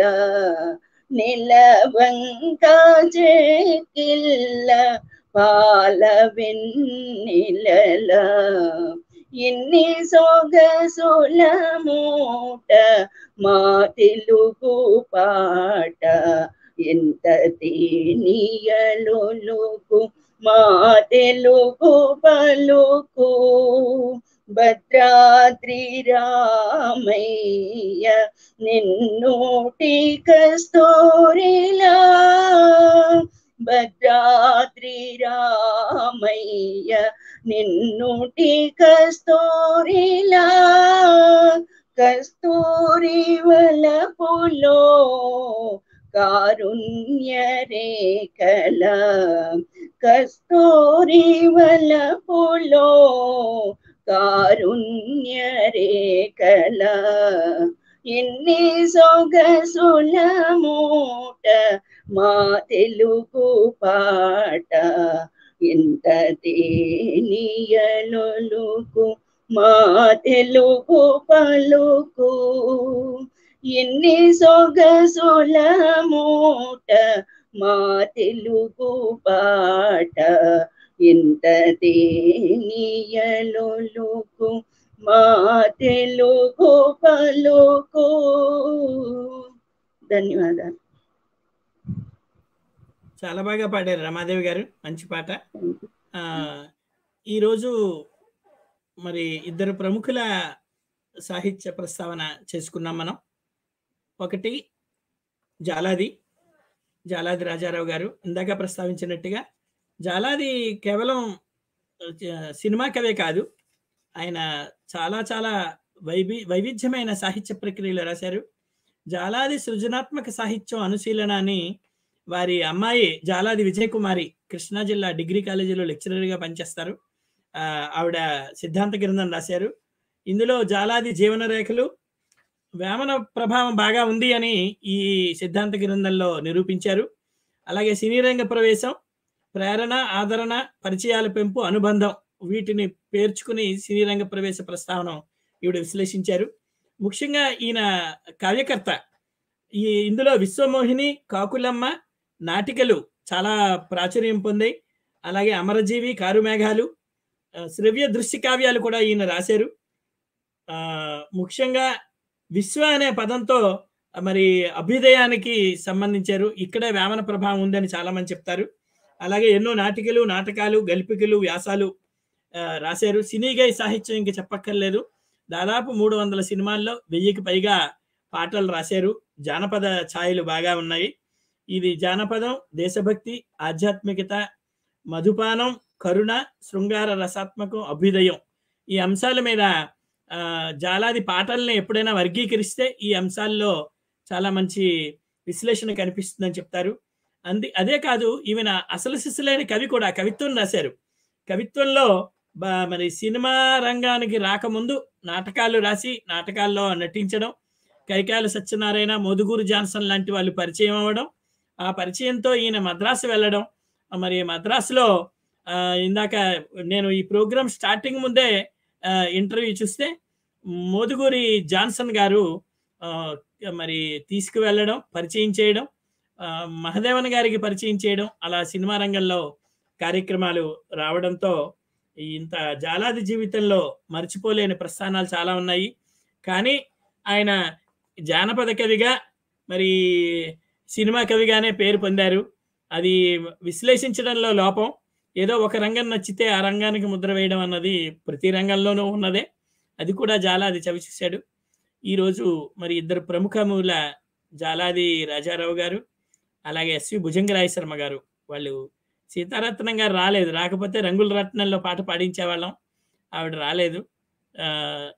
నెలవంక చేకిల్ల పాల వెన్నెలల ఎన్ని సొగసుల మూట మా తెలుగు పాట ఎంత తేనియలొలుకు మా తెలుగు పలుకు భద్రాద్రి రామయ్య నిన్నూటి కస్తూరిలా భద్రాద్రి రామయ్య నిన్నుటి కస్తూరిలా కస్తూరి వలపులో కారుణ్య రేఖల కస్తూరి వలపులో కారుణ్య రేఖల ఎన్ని సొగసుల మూట మా తెలుగు పాట ఎంత తేనియలొలుకు మా తెలుగు పలుకు ఎన్ని సొగసుల మూట మా తెలుగు పాట ఎంత తేనియలొలుకు మా తెలుగు పలుకు ధన్యవాదాలు చాలా బాగా పాడారు రమాదేవి గారు మంచి పాట ఆ, ఈరోజు మరి ఇద్దరు ప్రముఖుల సాహిత్య ప్రస్తావన చేసుకున్నాం మనం ఒకటి జాలాది జాలాది రాజారావు గారు ఇందాక ప్రస్తావించినట్టుగా జాలాది కేవలం ఆ, సినిమా కవే కాదు ఆయన చాలా చాలా వైవి వైవిధ్యమైన సాహిత్య ప్రక్రియలు రాశారు జాలాది సృజనాత్మక సాహిత్యం అనుశీలన అని వారి అమ్మాయి జాలాది విజయకుమారి కృష్ణా జిల్లా డిగ్రీ కాలేజీలో లెక్చరర్గా పనిచేస్తారు ఆ, ఆవిడ సిద్ధాంత గ్రంథం రాశారు ఇందులో జాలాది జీవన రేఖలు వేమన ప్రభావం బాగా ఉంది అని ఈ సిద్ధాంత గ్రంథంలో నిరూపించారు అలాగే సినీ రంగ ప్రవేశం ప్రేరణ ఆదరణ పరిచయాల పెంపు అనుబంధం వీటిని పేర్చుకుని సినీ రంగ ప్రవేశ ప్రస్తావన ఈవిడ విశ్లేషించారు ముఖ్యంగా ఈయన కావ్యకర్త ఈ ఇందులో విశ్వమోహిని కాకులమ్మ నాటికలు చాలా ప్రాచుర్యం పొందాయి అలాగే అమరజీవి కారుమేఘాలు ఆ, శ్రవ్య దృశ్య కావ్యాలు కూడా ఈయన రాశారు ఆ, ముఖ్యంగా విశ్వ అనే పదంతో మరి అభ్యుదయానికి సంబంధించారు ఇక్కడే వేమన ప్రభావం ఉందని చాలా మంది చెప్తారు అలాగే ఎన్నో నాటికలు నాటకాలు గల్పికలు వ్యాసాలు ఆ, రాశారు సినీగై సాహిత్యం ఇంకా చెప్పక్కర్లేదు దాదాపు మూడు వందల సినిమాల్లో వెయ్యికి పైగా పాటలు రాశారు జానపద ఛాయలు బాగా ఉన్నాయి ఇది జానపదం దేశభక్తి ఆధ్యాత్మికత మధుపానం కరుణ శృంగార రసాత్మకం అభ్యుదయం ఈ అంశాల మీద ఆ, జాలాది పాటల్ని ఎప్పుడైనా వర్గీకరిస్తే ఈ అంశాల్లో చాలా మంచి విశ్లేషణ కనిపిస్తుందని చెప్తారు అంది అదే కాదు ఈమెన అసలు సిస్సులైన కవి కూడా కవిత్వం రాశారు కవిత్వంలో బా- మరి సినిమా రంగానికి రాకముందు నాటకాలు రాసి నాటకాల్లో నటించడం కైకాల సత్యనారాయణ మోదుగూరు జాన్సన్ లాంటి వాళ్ళు పరిచయం అవ్వడం ఆ పరిచయంతో ఈయన మద్రాసు వెళ్ళడం ఆ మరి మద్రాసులో ఆ, ఇందాక నేను ఈ ప్రోగ్రామ్ స్టార్టింగ్ ముందే ఇంటర్వ్యూ చూస్తే మోదుగూరి జాన్సన్ గారు ఆ, మరి తీసుకువెళ్ళడం పరిచయం చేయడం ఆ, మహదేవన్ గారికి పరిచయం చేయడం అలా సినిమా రంగంలో కార్యక్రమాలు రావడంతో ఇంత జాలాది జీవితంలో మర్చిపోలేని ప్రస్థానాలు చాలా ఉన్నాయి కానీ ఆయన జానపద కవిగా మరి సినిమా కవిగానే పేరు పొందారు అది విశ్లేషించడంలో లోపం ఏదో ఒక రంగం నచ్చితే ఆ రంగానికి ముద్ర వేయడం అన్నది ప్రతి రంగంలోనూ ఉన్నదే అది కూడా జాలాది చవి చూశాడు ఈరోజు మరి ఇద్దరు ప్రముఖముల జాలాది రాజారావు గారు అలాగే ఎస్వి భుజంగరాయ శర్మ గారు వాళ్ళు సీతారత్నం గారు రాలేదు రాకపోతే రంగుల రత్నంలో పాట పాడించేవాళ్ళం ఆవిడ రాలేదు ఆ,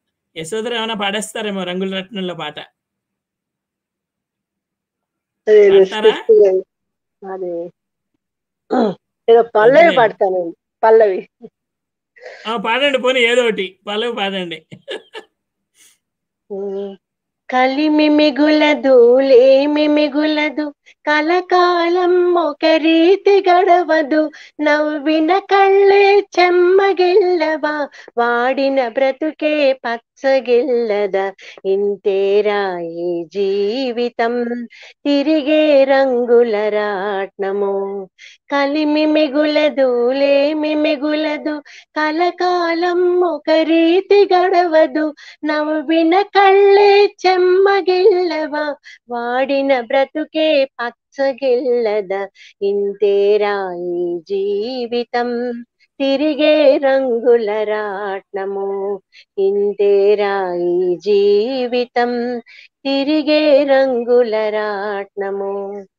యశోదర ఏమైనా పాడేస్తారేమో రంగుల రత్నంలో పాట అదే పాడతారా? రెస్పెక్ట్ అదే ఏదో పల్లవి వద్దులే. పాడతానండి పల్లవి ఆ, పాడండి పోనీ ఏదో ఒకటి పల్లవి పాడండి కలిమి మిగులదు లేమి మిగులదు కలకాలం ఒక రీతి గడవదు నవ్విన కళ్ళే చెమ్మగిల్లవా వాడిన బ్రతుకే పచ్చగిల్లదా ఇంతేరా ఈ జీవితం తిరిగే రంగుల రాట్నము కలిమి మిగులదు లేమి మిగులదు కలకాలం ఒక రీతి గడవదు నవ్విన కళ్ళే చెమ్మగిల్లవా వాడిన బ్రతుకే పచ్చగిల్లద ఇంతేరా ఈ జీవితం తిరిగే రంగుల రాట్నము ఇంతేరా ఈ జీవితం తిరిగే రంగుల రాట్నము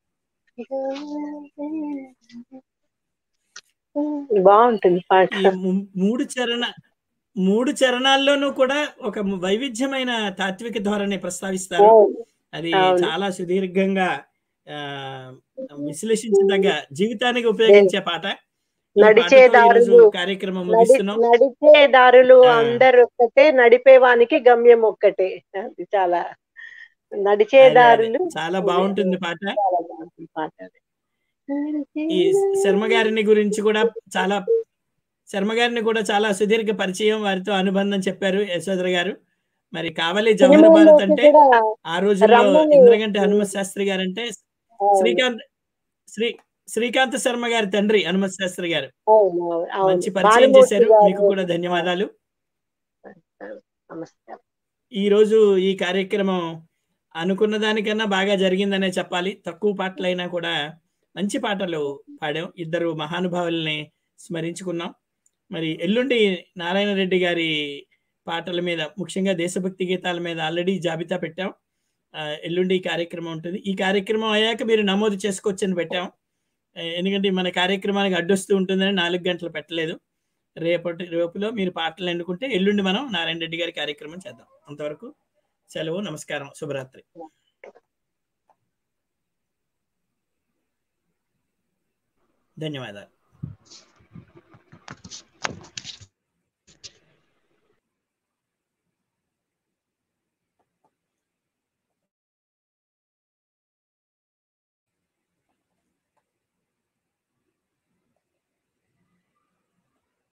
బాగుంటుంది పాట ఈ ము- మూడు చరణ మూడు చరణాల్లోనూ కూడా ఒక వైవిధ్యమైన తాత్విక ధోరణి ప్రస్తావిస్తారు అవును. అది అవును. చాలా సుదీర్ఘంగా ఆ, విశ్లేషించదగ్గ జీవితానికి ఉపయోగించే పాట ఈ నడిచే పాటతో ఈరోజు దారులు కార్యక్రమం నడి ముగిస్తున్నాం నడిచే దారులు ఆ. అందరు ఒక్కటే నడిపేవానికి గమ్యం ఒక్కటే అది చాలా నడిచే అదే, అదే. దారులు చాలా బాగుంటుంది పాట చాలా బాగుంటుంది పాట అది. ఈ శర్మ గారిని గురించి కూడా చాలా శర్మ గారిని కూడా చాలా సుదీర్ఘ పరిచయం వారితో అనుబంధం చెప్పారు యశోధర గారు మరి కావలి జవహర్ భారత్ సినిమాలోకి అంటే కూడా ఆ రోజుల్లో రమ్మని ఇంద్రగంటి హనుమత్ శాస్త్రి గారు అంటే అవును. శ్రీకాంత్ శ్రీ శ్రీకాంత్ శర్మ గారి తండ్రి హనుమత్ శాస్త్రి గారు అవును అవును అవును మంచి పరిచయం భానుమూర్తి చేశారు గారు మీకు కూడా ధన్యవాదాలు నమస్కారం ఈ రోజు ఈ కార్యక్రమం అనుకున్న దానికన్నా బాగా జరిగిందనే చెప్పాలి తక్కువ పాటలైనా కూడా మంచి పాటలు పాడాం ఇద్దరు మహానుభావుల్ని స్మరించుకున్నాం మరి ఎల్లుండి నారాయణ రెడ్డి గారి పాటల మీద ముఖ్యంగా దేశభక్తి గీతాల మీద ఆల్రెడీ జాబితా పెట్టాం ఆ, ఎల్లుండి ఈ కార్యక్రమం ఉంటుంది ఈ కార్యక్రమం అయ్యాక మీరు నమోదు చేసుకోవచ్చని పెట్టాం ఆ, ఎందుకంటే మన కార్యక్రమానికి అడ్డొస్తూ ఉంటుందని నాలుగు గంటలు పెట్టలేదు రేపటి రేపులో మీరు పాటలు ఎన్నుకుంటే ఎల్లుండి మనం నారాయణ రెడ్డి గారి కార్యక్రమం చేద్దాం అంతవరకు సెలవు నమస్కారం శుభరాత్రి ధన్యవాదాలు